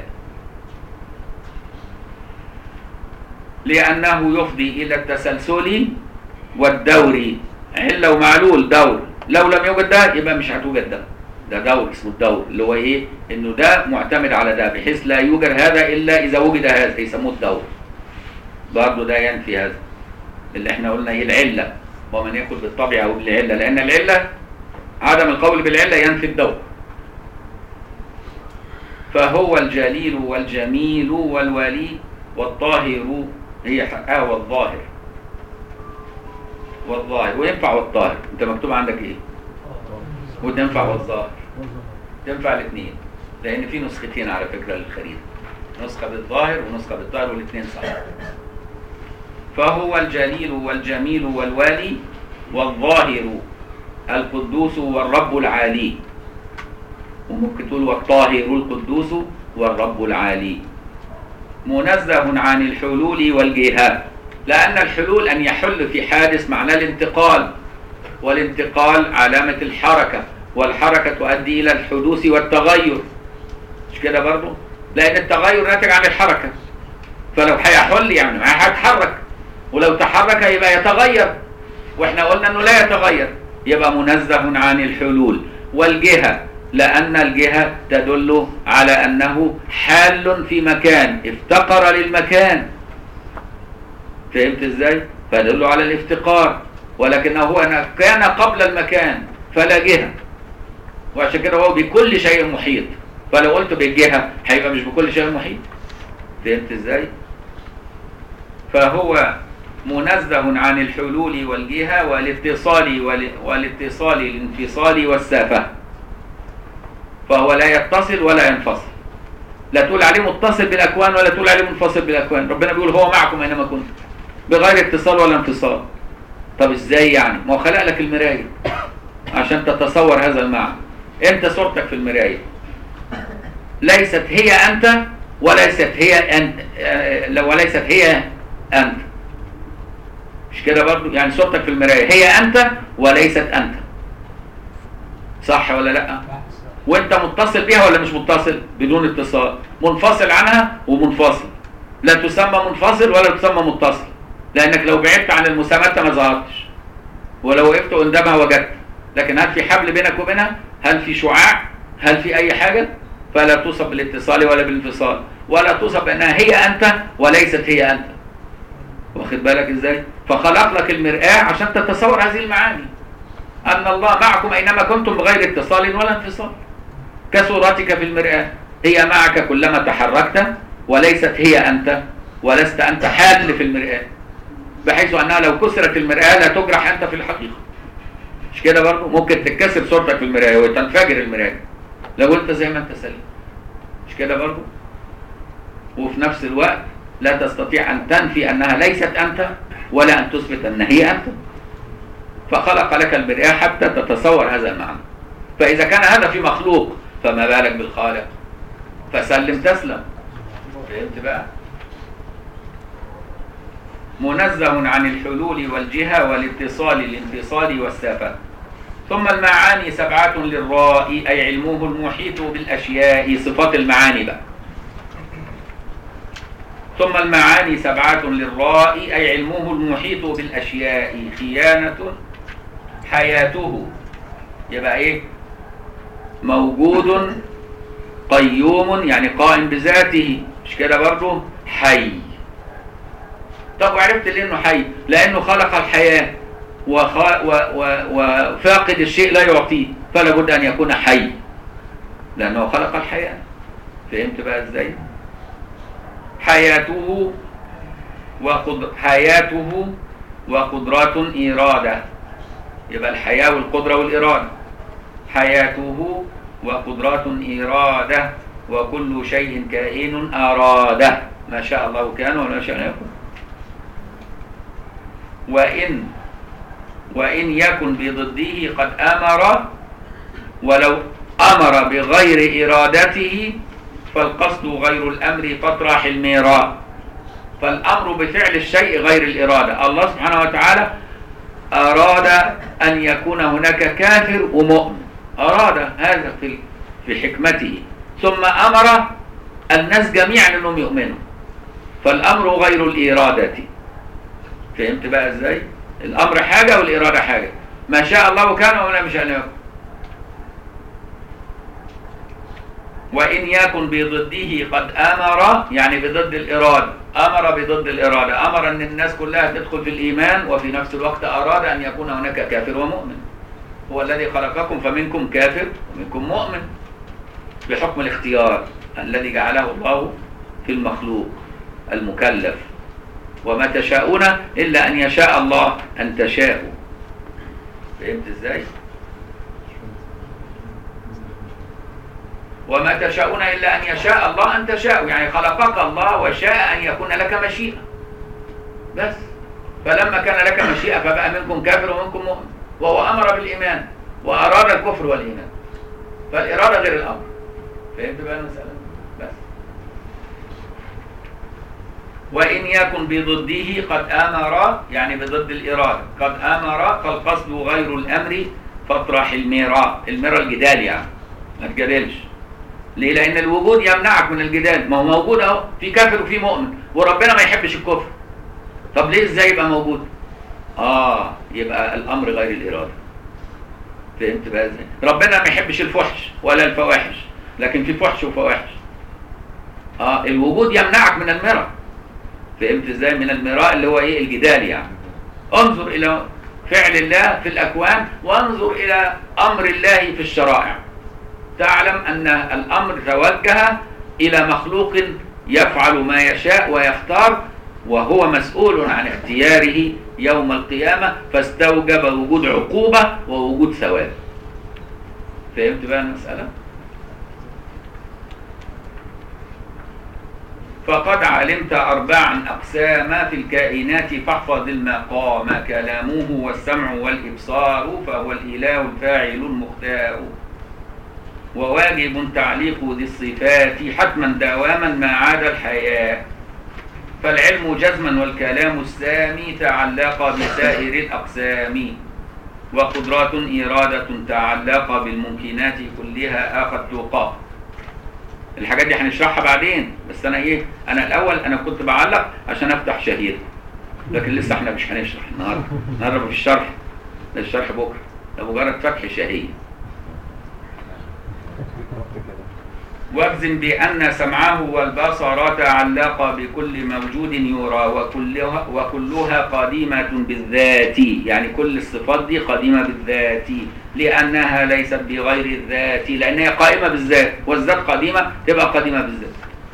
لانه يفضي الى التسلسل والدور عله ومعلول دور لو لم يوجد ده يبقى مش هتوجد ده ده دور اسمه الدور اللي هو ايه انه ده معتمد على ده بحيث لا يوجد هذا الا اذا وجد هذا يسموه الدور برضه ده ينفي هذا اللي احنا قلنا ايه العله ومن يقول بالطبع او بالعله لان العله عدم القول بالعله ينفي الدور فهو الجليل والجميل والولي والطاهر هي حقها والظاهر والظاهر وينفع والطاهر انت مكتوب عندك ايه وتنفع والظاهر تنفع الاثنين لان في نسختين على فكره للخريطه نسخه بالظاهر ونسخه بالطاهر والاثنين صح فهو الجليل والجميل والوالي والظاهر القدوس والرب العالي وممكن تقول والطاهر القدوس والرب العالي منزه عن الحلول والجهات لأن الحلول أن يحل في حادث معناه الانتقال والانتقال علامة الحركة والحركة تؤدي إلى الحدوث والتغير مش كده برضو لأن التغير ناتج عن الحركة فلو هيحل يعني هيتحرك ولو تحرك يبقى يتغير واحنا قلنا انه لا يتغير يبقى منزه عن الحلول والجهة لأن الجهة تدل على أنه حال في مكان افتقر للمكان فهمت ازاي؟ فيدل على الافتقار ولكنه هو أنا كان قبل المكان فلا جهة وعشان كده هو بكل شيء محيط فلو قلت بالجهة هيبقى مش بكل شيء محيط فهمت ازاي؟ فهو منزه عن الحلول والجهة والاتصال وال- والاتصال الانفصال والسافة فهو لا يتصل ولا ينفصل لا تقول عليه متصل بالأكوان ولا تقول عليه منفصل بالأكوان ربنا بيقول هو معكم أينما كنتم بغير اتصال ولا انفصال طب ازاي يعني ما هو خلق لك المراية عشان تتصور هذا المعنى انت صورتك في المراية ليست هي أنت وليست هي أنت آه، وليست هي انت مش كده برضو يعني صورتك في المرايه هي انت وليست انت صح ولا لا وانت متصل بيها ولا مش متصل بدون اتصال منفصل عنها ومنفصل لا تسمى منفصل ولا تسمى متصل لانك لو بعدت عن المسامات ما ظهرتش ولو وقفت قدامها وجدت لكن هل في حبل بينك وبينها هل في شعاع هل في اي حاجه فلا توصف بالاتصال ولا بالانفصال ولا توصف بانها هي انت وليست هي انت واخد بالك ازاي فخلق لك المرآة عشان تتصور هذه المعاني ان الله معكم اينما كنتم بغير اتصال ولا انفصال كصورتك في المرآة هي معك كلما تحركت وليست هي انت ولست انت حال في المرآة بحيث انها لو كسرت المرآة لا تجرح انت في الحقيقة مش كده برضه ممكن تتكسر صورتك في المرايه وتنفجر المرايه لو انت زي ما انت سليم مش كده برضه وفي نفس الوقت لا تستطيع ان تنفي انها ليست انت ولا ان تثبت ان هي انت فخلق لك المرآة حتى تتصور هذا المعنى فاذا كان هذا في مخلوق فما بالك بالخالق فسلم تسلم فهمت بقى منزه عن الحلول والجهة والاتصال الانفصال والسافة ثم المعاني سبعة للراء أي علمه المحيط بالأشياء صفات المعاني بقى ثم المعاني سبعة للراء أي علمه المحيط بالأشياء خيانة حياته يبقى إيه موجود قيوم يعني قائم بذاته مش كده برضه حي طب وعرفت ليه انه حي لانه خلق الحياه وخ... و... و... وفاقد الشيء لا يعطيه فلا بد ان يكون حي لانه خلق الحياه فهمت بقى ازاي حياته وقد... حياته وقدرات اراده يبقى الحياه والقدره والاراده حياته وقدرات اراده وكل شيء كائن اراده ما شاء الله كان وما شاء يكون وإن وإن يكن بضده قد أمر ولو أمر بغير إرادته فالقصد غير الأمر فاطرح الميراء فالأمر بفعل الشيء غير الإرادة الله سبحانه وتعالى أراد أن يكون هناك كافر ومؤمن أراد هذا في في حكمته ثم أمر الناس جميعا أنهم يؤمنوا فالأمر غير الإرادة فهمت بقى ازاي الامر حاجه والاراده حاجه ما شاء الله كان وما لم يشاء لم يكن وان يكن بضده قد امر يعني بضد الاراده امر بضد الاراده امر ان الناس كلها تدخل في الايمان وفي نفس الوقت اراد ان يكون هناك كافر ومؤمن هو الذي خلقكم فمنكم كافر ومنكم مؤمن بحكم الاختيار الذي جعله الله في المخلوق المكلف وما تشاءون إلا أن يشاء الله أن تشاءوا فهمت إزاي؟ وما تشاءون إلا أن يشاء الله أن تشاءوا يعني خلقك الله وشاء أن يكون لك مشيئة بس فلما كان لك مشيئة فبقى منكم كافر ومنكم مؤمن وهو أمر بالإيمان وأراد الكفر والإيمان فالإرادة غير الأمر فهمت بقى المسألة؟ بس وإن يكن بضده قد أمر يعني بضد الإرادة قد أمر فالقصد غير الأمر فاطرح الميراء الميراء الجدال يعني ما تجادلش ليه؟ لأن الوجود يمنعك من الجدال ما هو موجود أهو في كافر وفي مؤمن وربنا ما يحبش الكفر طب ليه إزاي يبقى موجود؟ آه يبقى الأمر غير الإرادة فهمت بقى إزاي؟ ربنا ما يحبش الفحش ولا الفواحش لكن في فحش وفواحش آه الوجود يمنعك من المرأة فهمت ازاي من المراء اللي هو ايه الجدال يعني انظر الى فعل الله في الاكوان وانظر الى امر الله في الشرائع تعلم ان الامر توجه الى مخلوق يفعل ما يشاء ويختار وهو مسؤول عن اختياره يوم القيامة فاستوجب وجود عقوبة ووجود ثواب فهمت بقى المسألة؟ فقد علمت أربعا أقسام في الكائنات فاحفظ المقام كلامه والسمع والإبصار فهو الإله الفاعل المختار وواجب تعليق ذي الصفات حتما دواما ما عاد الحياة فالعلم جزما والكلام السامي تعلق بسائر الأقسام وقدرات إرادة تعلق بالممكنات كلها آخذ توقع الحاجات دي هنشرحها بعدين بس أنا إيه أنا الأول أنا كنت بعلق عشان أفتح شهير لكن لسه احنا مش هنشرح النهارده النهارده مفيش شرح ده الشرح بكره ده مجرد فتح شهيه واجزم بأن سمعه والبصر تعلق بكل موجود يرى وكلها, وكلها قديمة بالذات يعني كل الصفات دي قديمة بالذات لأنها ليست بغير الذات لأنها قائمة بالذات والذات قديمة تبقى قديمة بالذات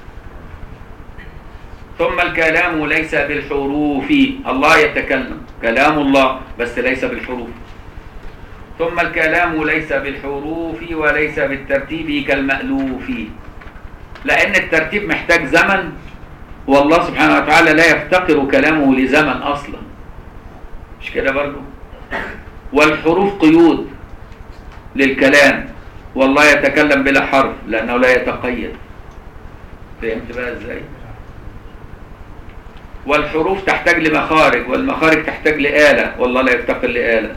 ثم الكلام ليس بالحروف الله يتكلم كلام الله بس ليس بالحروف ثم الكلام ليس بالحروف وليس بالترتيب كالمألوف لأن الترتيب محتاج زمن والله سبحانه وتعالى لا يفتقر كلامه لزمن أصلا مش كده برضو والحروف قيود للكلام والله يتكلم بلا حرف لأنه لا يتقيد فهمت بقى ازاي والحروف تحتاج لمخارج والمخارج تحتاج لآلة والله لا يفتقر لآلة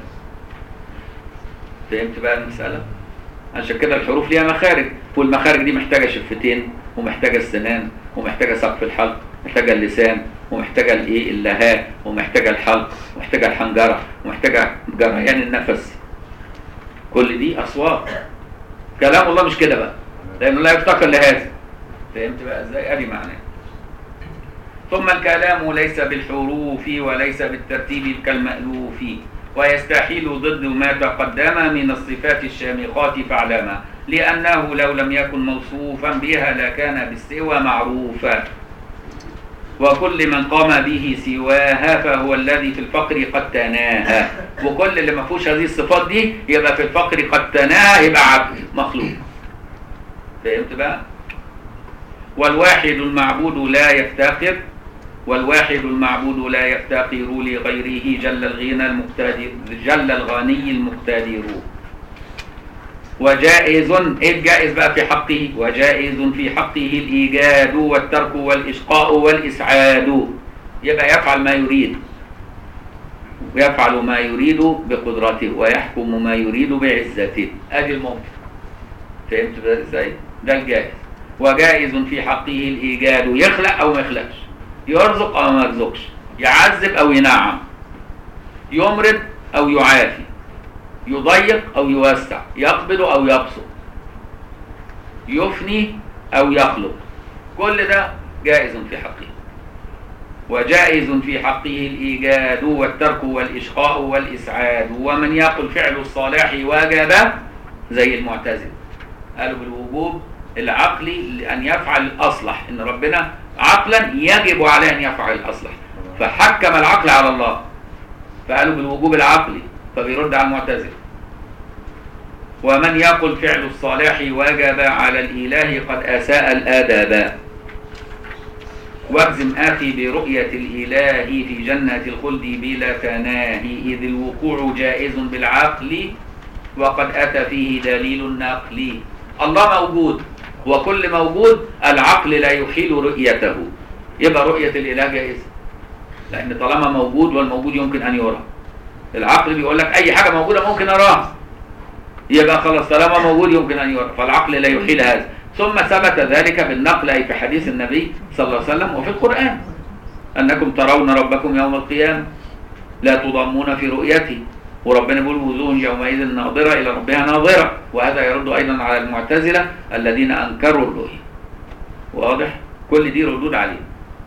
فهمت بقى المسألة عشان كده الحروف ليها مخارج والمخارج دي محتاجة شفتين ومحتاجة السنان ومحتاجة سقف الحلق محتاجة اللسان ومحتاجة الايه اللهاء ومحتاجة الحلق ومحتاجة الحنجرة ومحتاجة جريان النفس كل دي أصوات كلام الله مش كده بقى لأنه لا يفتقر لهذا فهمت بقى ازاي ادي معناه ثم الكلام ليس بالحروف وليس بالترتيب كالمألوف ويستحيل ضد ما تقدم من الصفات الشامخات فاعلما لأنه لو لم يكن موصوفا بها لكان بالسوى معروفا وكل من قام به سواها فهو الذي في الفقر قد تناهى وكل اللي ما فيهوش هذه الصفات دي يبقى في الفقر قد تناهى يبقى عبد مخلوق فهمت بقى والواحد المعبود لا يفتقر والواحد المعبود لا يفتقر لغيره جل الغنى المقتدر جل الغني المقتدر وجائز ايه الجائز بقى في حقه وجائز في حقه الايجاد والترك والاشقاء والاسعاد يبقى يفعل ما يريد ويفعل ما يريد بقدرته ويحكم ما يريد بعزته ادي الممكن فهمت بقى ازاي ده الجائز وجائز في حقه الايجاد يخلق او ما يخلقش يرزق او ما يرزقش يعذب او ينعم يمرض او يعافي يضيق او يوسع يقبض او يبسط يفني او يخلق كل ده جائز في حقه وجائز في حقه الايجاد والترك والاشقاء والاسعاد ومن يقل فعل الصلاح وجب زي المعتزله قالوا بالوجوب العقلي لأن يفعل الأصلح إن ربنا عقلا يجب عليه أن يفعل الأصلح فحكم العقل على الله فقالوا بالوجوب العقلي فبيرد على المعتزلة ومن يقل فعل الصالح وجب على الإله قد أساء الآداب واجزم آخي برؤية الإله في جنة الخلد بلا تناهي إذ الوقوع جائز بالعقل وقد أتى فيه دليل النقل الله موجود وكل موجود العقل لا يحيل رؤيته يبقى رؤية الإله جائزة لأن طالما موجود والموجود يمكن أن يرى العقل بيقول لك أي حاجة موجودة ممكن أراها يبقى خلاص طالما موجود يمكن أن يرى فالعقل لا يحيل هذا ثم ثبت ذلك بالنقل أي في حديث النبي صلى الله عليه وسلم وفي القرآن أنكم ترون ربكم يوم القيامة لا تضامون في رؤيته وربنا يقول وجوه يومئذ ناظرة إلى ربها ناظرة وهذا يرد أيضا على المعتزلة الذين أنكروا الرؤية واضح؟ كل دي ردود عليه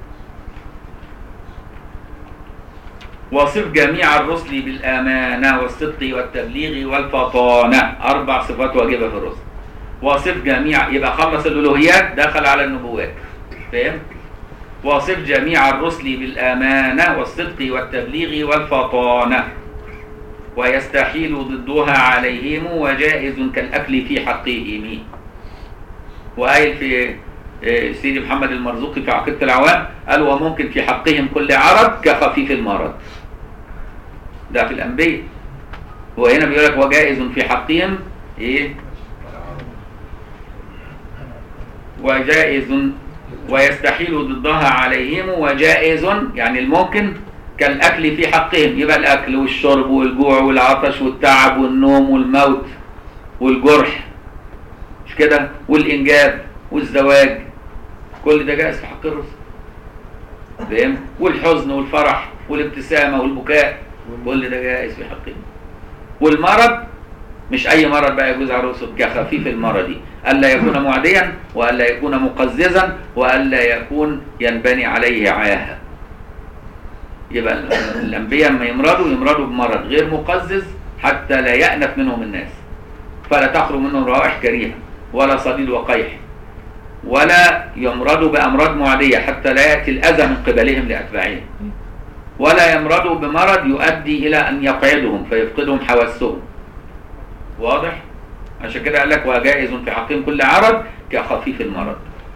وصف جميع الرسل بالأمانة والصدق والتبليغ والفطانة أربع صفات واجبة في الرسل وصف جميع يبقى خلص الألوهيات دخل على النبوات فاهم؟ وصف جميع الرسل بالأمانة والصدق والتبليغ والفطانة ويستحيل ضدها عليهم وجائز كالأكل في حقهم وقايل في سيدي محمد المرزوقي في عقيدة العوام قال وممكن في حقهم كل عرض كخفيف المرض ده في الأنبياء هو هنا بيقول لك وجائز في حقهم ايه وجائز ويستحيل ضدها عليهم وجائز يعني الممكن كالأكل في حقهم يبقى الأكل والشرب والجوع والعطش والتعب والنوم والموت والجرح مش كده والإنجاب والزواج كل ده جائز في حق الرسل فاهم والحزن والفرح والابتسامة والبكاء كل ده جائز في حقهم والمرض مش اي مرض بقى يجوز على الرسل كخفيف المرض الا يكون معديا والا يكون مقززا والا يكون ينبني عليه عاهه يبقى ال- الانبياء لما يمرضوا يمرضوا بمرض غير مقزز حتى لا يأنف منهم الناس فلا تخرج منهم روائح كريهه ولا صديد وقيح ولا يمرضوا بامراض معديه حتى لا ياتي الاذى من قبلهم لاتباعهم ولا يمرضوا بمرض يؤدي الى ان يقعدهم فيفقدهم حواسهم واضح عشان كده قال لك وجائز في حقهم كل عرض كخفيف المرض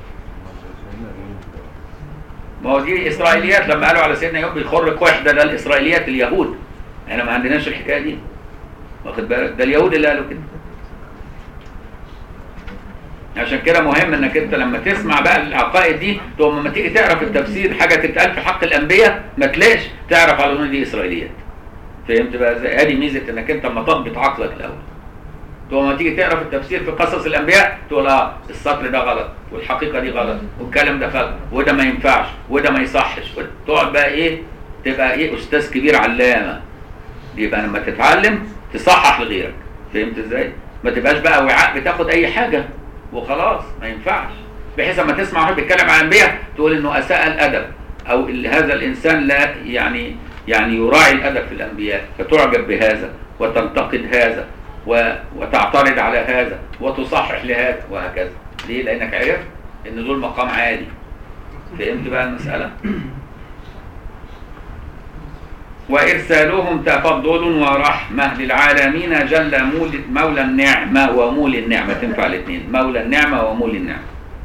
ما هو دي اسرائيليات لما قالوا على سيدنا ايوب بيخر وحده ده الاسرائيليات اليهود احنا ما عندناش الحكايه دي واخد بالك ده اليهود اللي قالوا كده عشان كده مهم انك انت لما تسمع بقى العقائد دي تقوم لما تيجي تعرف التفسير حاجه تتقال في حق الانبياء ما تلاقيش تعرف على ان دي اسرائيليات فهمت بقى ازاي ادي ميزه انك انت اما تضبط عقلك الاول تقوم لما تيجي تعرف التفسير في قصص الانبياء تقول اه السطر ده غلط والحقيقه دي غلط والكلام ده غلط وده ما ينفعش وده ما يصحش تقعد بقى ايه تبقى ايه استاذ كبير علامه يبقى لما تتعلم تصحح لغيرك فهمت ازاي ما تبقاش بقى وعاء بتاخد اي حاجه وخلاص ما ينفعش بحيث اما تسمع واحد بيتكلم عن الانبياء تقول انه اساء الادب او ال- هذا الانسان لا يعني يعني يراعي الادب في الانبياء فتعجب بهذا وتنتقد هذا و- وتعترض على هذا وتصحح لهذا وهكذا ليه لانك عرفت ان دول مقام عالي فهمت بقى المساله وإرسالهم تفضل ورحمة للعالمين جل مول مولى النعمة ومول النعمة تنفع الاثنين مولى النعمة ومول النعمة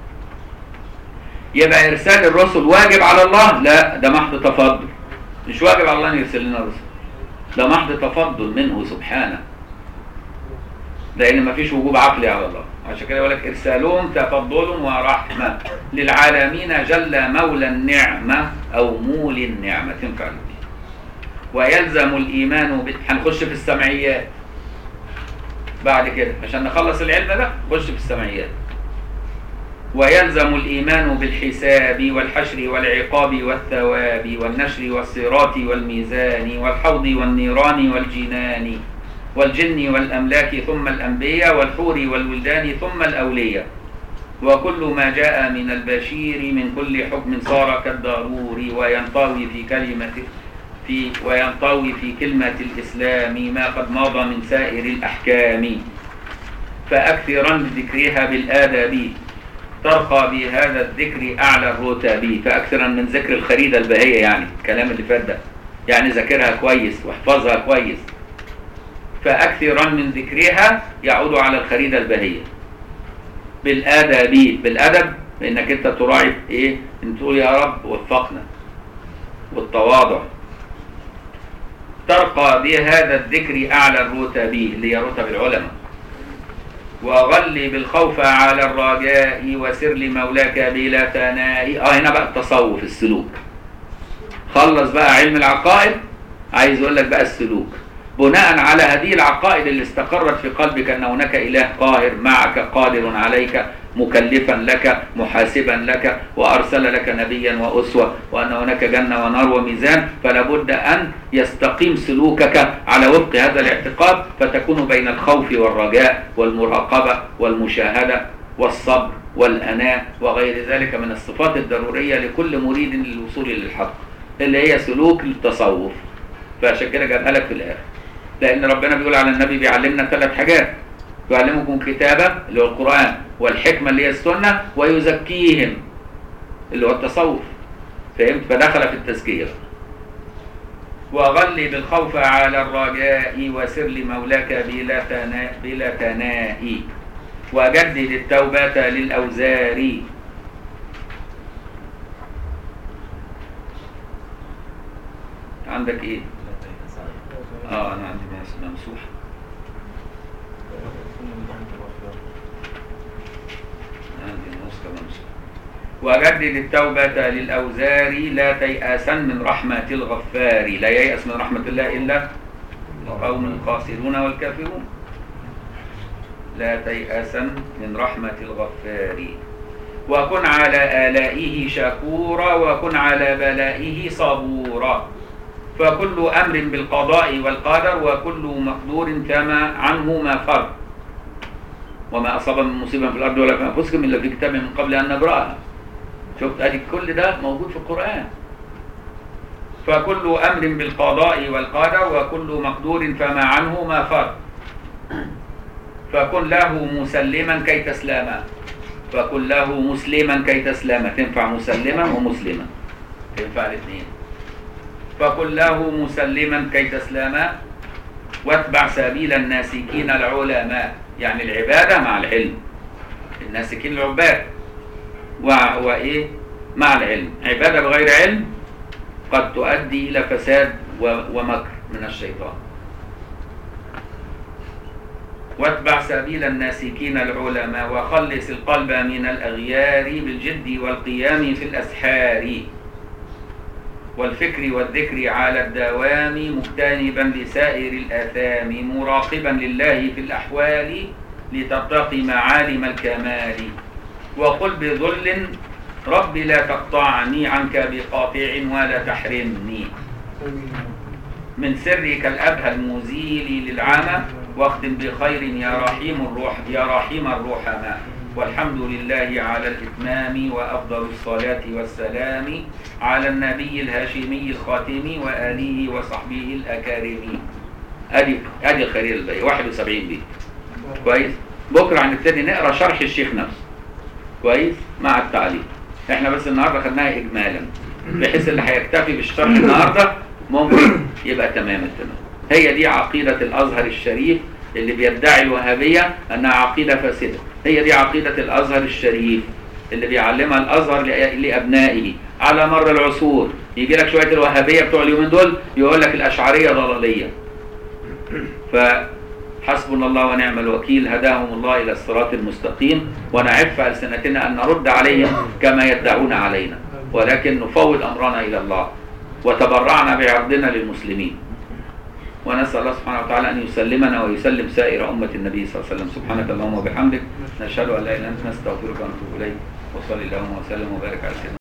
يبقى إرسال الرسل واجب على الله لا ده محض تفضل مش واجب على الله أن يرسل لنا رسل ده محض تفضل منه سبحانه لأن مفيش وجوب عقلي على الله عشان كده يقول لك إرسالهم تفضل ورحمة للعالمين جل مولى النعمة أو مول النعمة تنفع الاثنين ويلزم الايمان ب... هنخش في السمعيات بعد كده عشان نخلص العلم ده نخش في السمعيات ويلزم الايمان بالحساب والحشر والعقاب والثواب والنشر والصراط والميزان والحوض والنيران والجنان والجن والاملاك ثم الانبياء والحور والولدان ثم الاولياء وكل ما جاء من البشير من كل حكم صار كالضرور وينطوي في كلمة في وينطوي في كلمة الإسلام ما قد مضى من سائر الأحكام فأكثرا ذكرها بالآداب ترقى بهذا الذكر أعلى الرتب فأكثرا من ذكر الخريدة البهية يعني الكلام اللي فات ده يعني ذاكرها كويس واحفظها كويس فأكثرا من ذكرها يعود على الخريدة البهية بالآداب بالأدب بأنك أنت تراعي إيه أن تقول يا رب وفقنا والتواضع ترقى بهذا الذكر أعلى الرتب اللي هي رتب العلماء وغلي بالخوف على الرجاء وسر لمولاك بلا ثناء اه هنا بقى التصوف السلوك خلص بقى علم العقائد عايز يقول لك بقى السلوك بناء على هذه العقائد اللي استقرت في قلبك ان هناك اله قاهر معك قادر عليك مكلفا لك محاسبا لك وارسل لك نبيا واسوه وان هناك جنه ونار وميزان فلا بد ان يستقيم سلوكك على وفق هذا الاعتقاد فتكون بين الخوف والرجاء والمراقبه والمشاهده والصبر والاناء وغير ذلك من الصفات الضروريه لكل مريد للوصول للحق اللي هي سلوك التصوف فعشان كده جابها لك في الاخر لان ربنا بيقول على النبي بيعلمنا ثلاث حاجات يعلمكم كتابة اللي هو القرآن والحكمة اللي هي السنة ويزكيهم اللي هو التصوف فهمت فدخل في التزكية وغلي بالخوف على الرجاء وسر لمولاك بلا تناء بلا تناء وجدد التوبة للأوزار عندك ايه؟ اه انا عندي ممسوح عندي النسخة ممسوح وجدد التوبة للأوزار لا تيأسا من رحمة الغفار لا ييأس من رحمة الله إلا القوم الخاسرون والكافرون لا تيأسا من رحمة الغفار وكن على آلائه شكورا وكن على بلائه صبورا فكل أمر بالقضاء والقدر وكل مقدور كما عنه ما فر وما أصاب من مصيبة في الأرض ولا في أنفسكم إلا في كتاب من قبل أن نبرأها شفت أدي كل ده موجود في القرآن فكل أمر بالقضاء والقدر وكل مقدور فما عنه ما فر فكن له مسلما كي تسلما فكن له مسلما كي تسلما تنفع مسلما ومسلما تنفع الاثنين فكن له مسلما كي تسلما واتبع سبيل الناسكين العلماء يعني العبادة مع العلم الناسكين العباد و- وإيه مع العلم عبادة بغير علم قد تؤدي إلى فساد و- ومكر من الشيطان واتبع سبيل الناسكين العلماء وخلص القلب من الأغيار بالجد والقيام في الأسحار والفكر والذكر على الدوام مجتنبا لسائر الآثام مراقبا لله في الأحوال لترتقي معالم الكمال وقل بذل رب لا تقطعني عنك بقاطع ولا تحرمني من سرك الأبهى المزيل للعمى واختم بخير يا رحيم الروح يا رحيم الرحماء والحمد لله على الإتمام وأفضل الصلاة والسلام على النبي الهاشمي الخاتم وآله وصحبه الأكارم أدي أدي خير البيت 71 بيت كويس بكرة هنبتدي نقرا شرح الشيخ نفسه كويس مع التعليق احنا بس النهارده خدناها اجمالا بحيث اللي هيكتفي بالشرح النهارده ممكن يبقى تمام التمام هي دي عقيدة الأزهر الشريف اللي بيدعي الوهابية أنها عقيدة فاسدة هي دي عقيدة الأزهر الشريف اللي بيعلمها الأزهر لأ- لأبنائه على مر العصور يجي لك شوية الوهابية بتوع اليومين دول يقول لك الأشعرية ضلالية فحسبنا الله ونعم الوكيل هداهم الله إلى الصراط المستقيم ونعف ألسنتنا أن نرد عليهم كما يدعون علينا ولكن نفوض أمرنا إلى الله وتبرعنا بعرضنا للمسلمين ونسأل الله سبحانه وتعالى أن يسلمنا ويسلم سائر أمة النبي صلى الله عليه وسلم سبحانك اللهم وبحمدك نشهد أن لا إله إلا أنت نستغفرك ونتوب إليك وصلي اللهم وسلم وبارك على سيدنا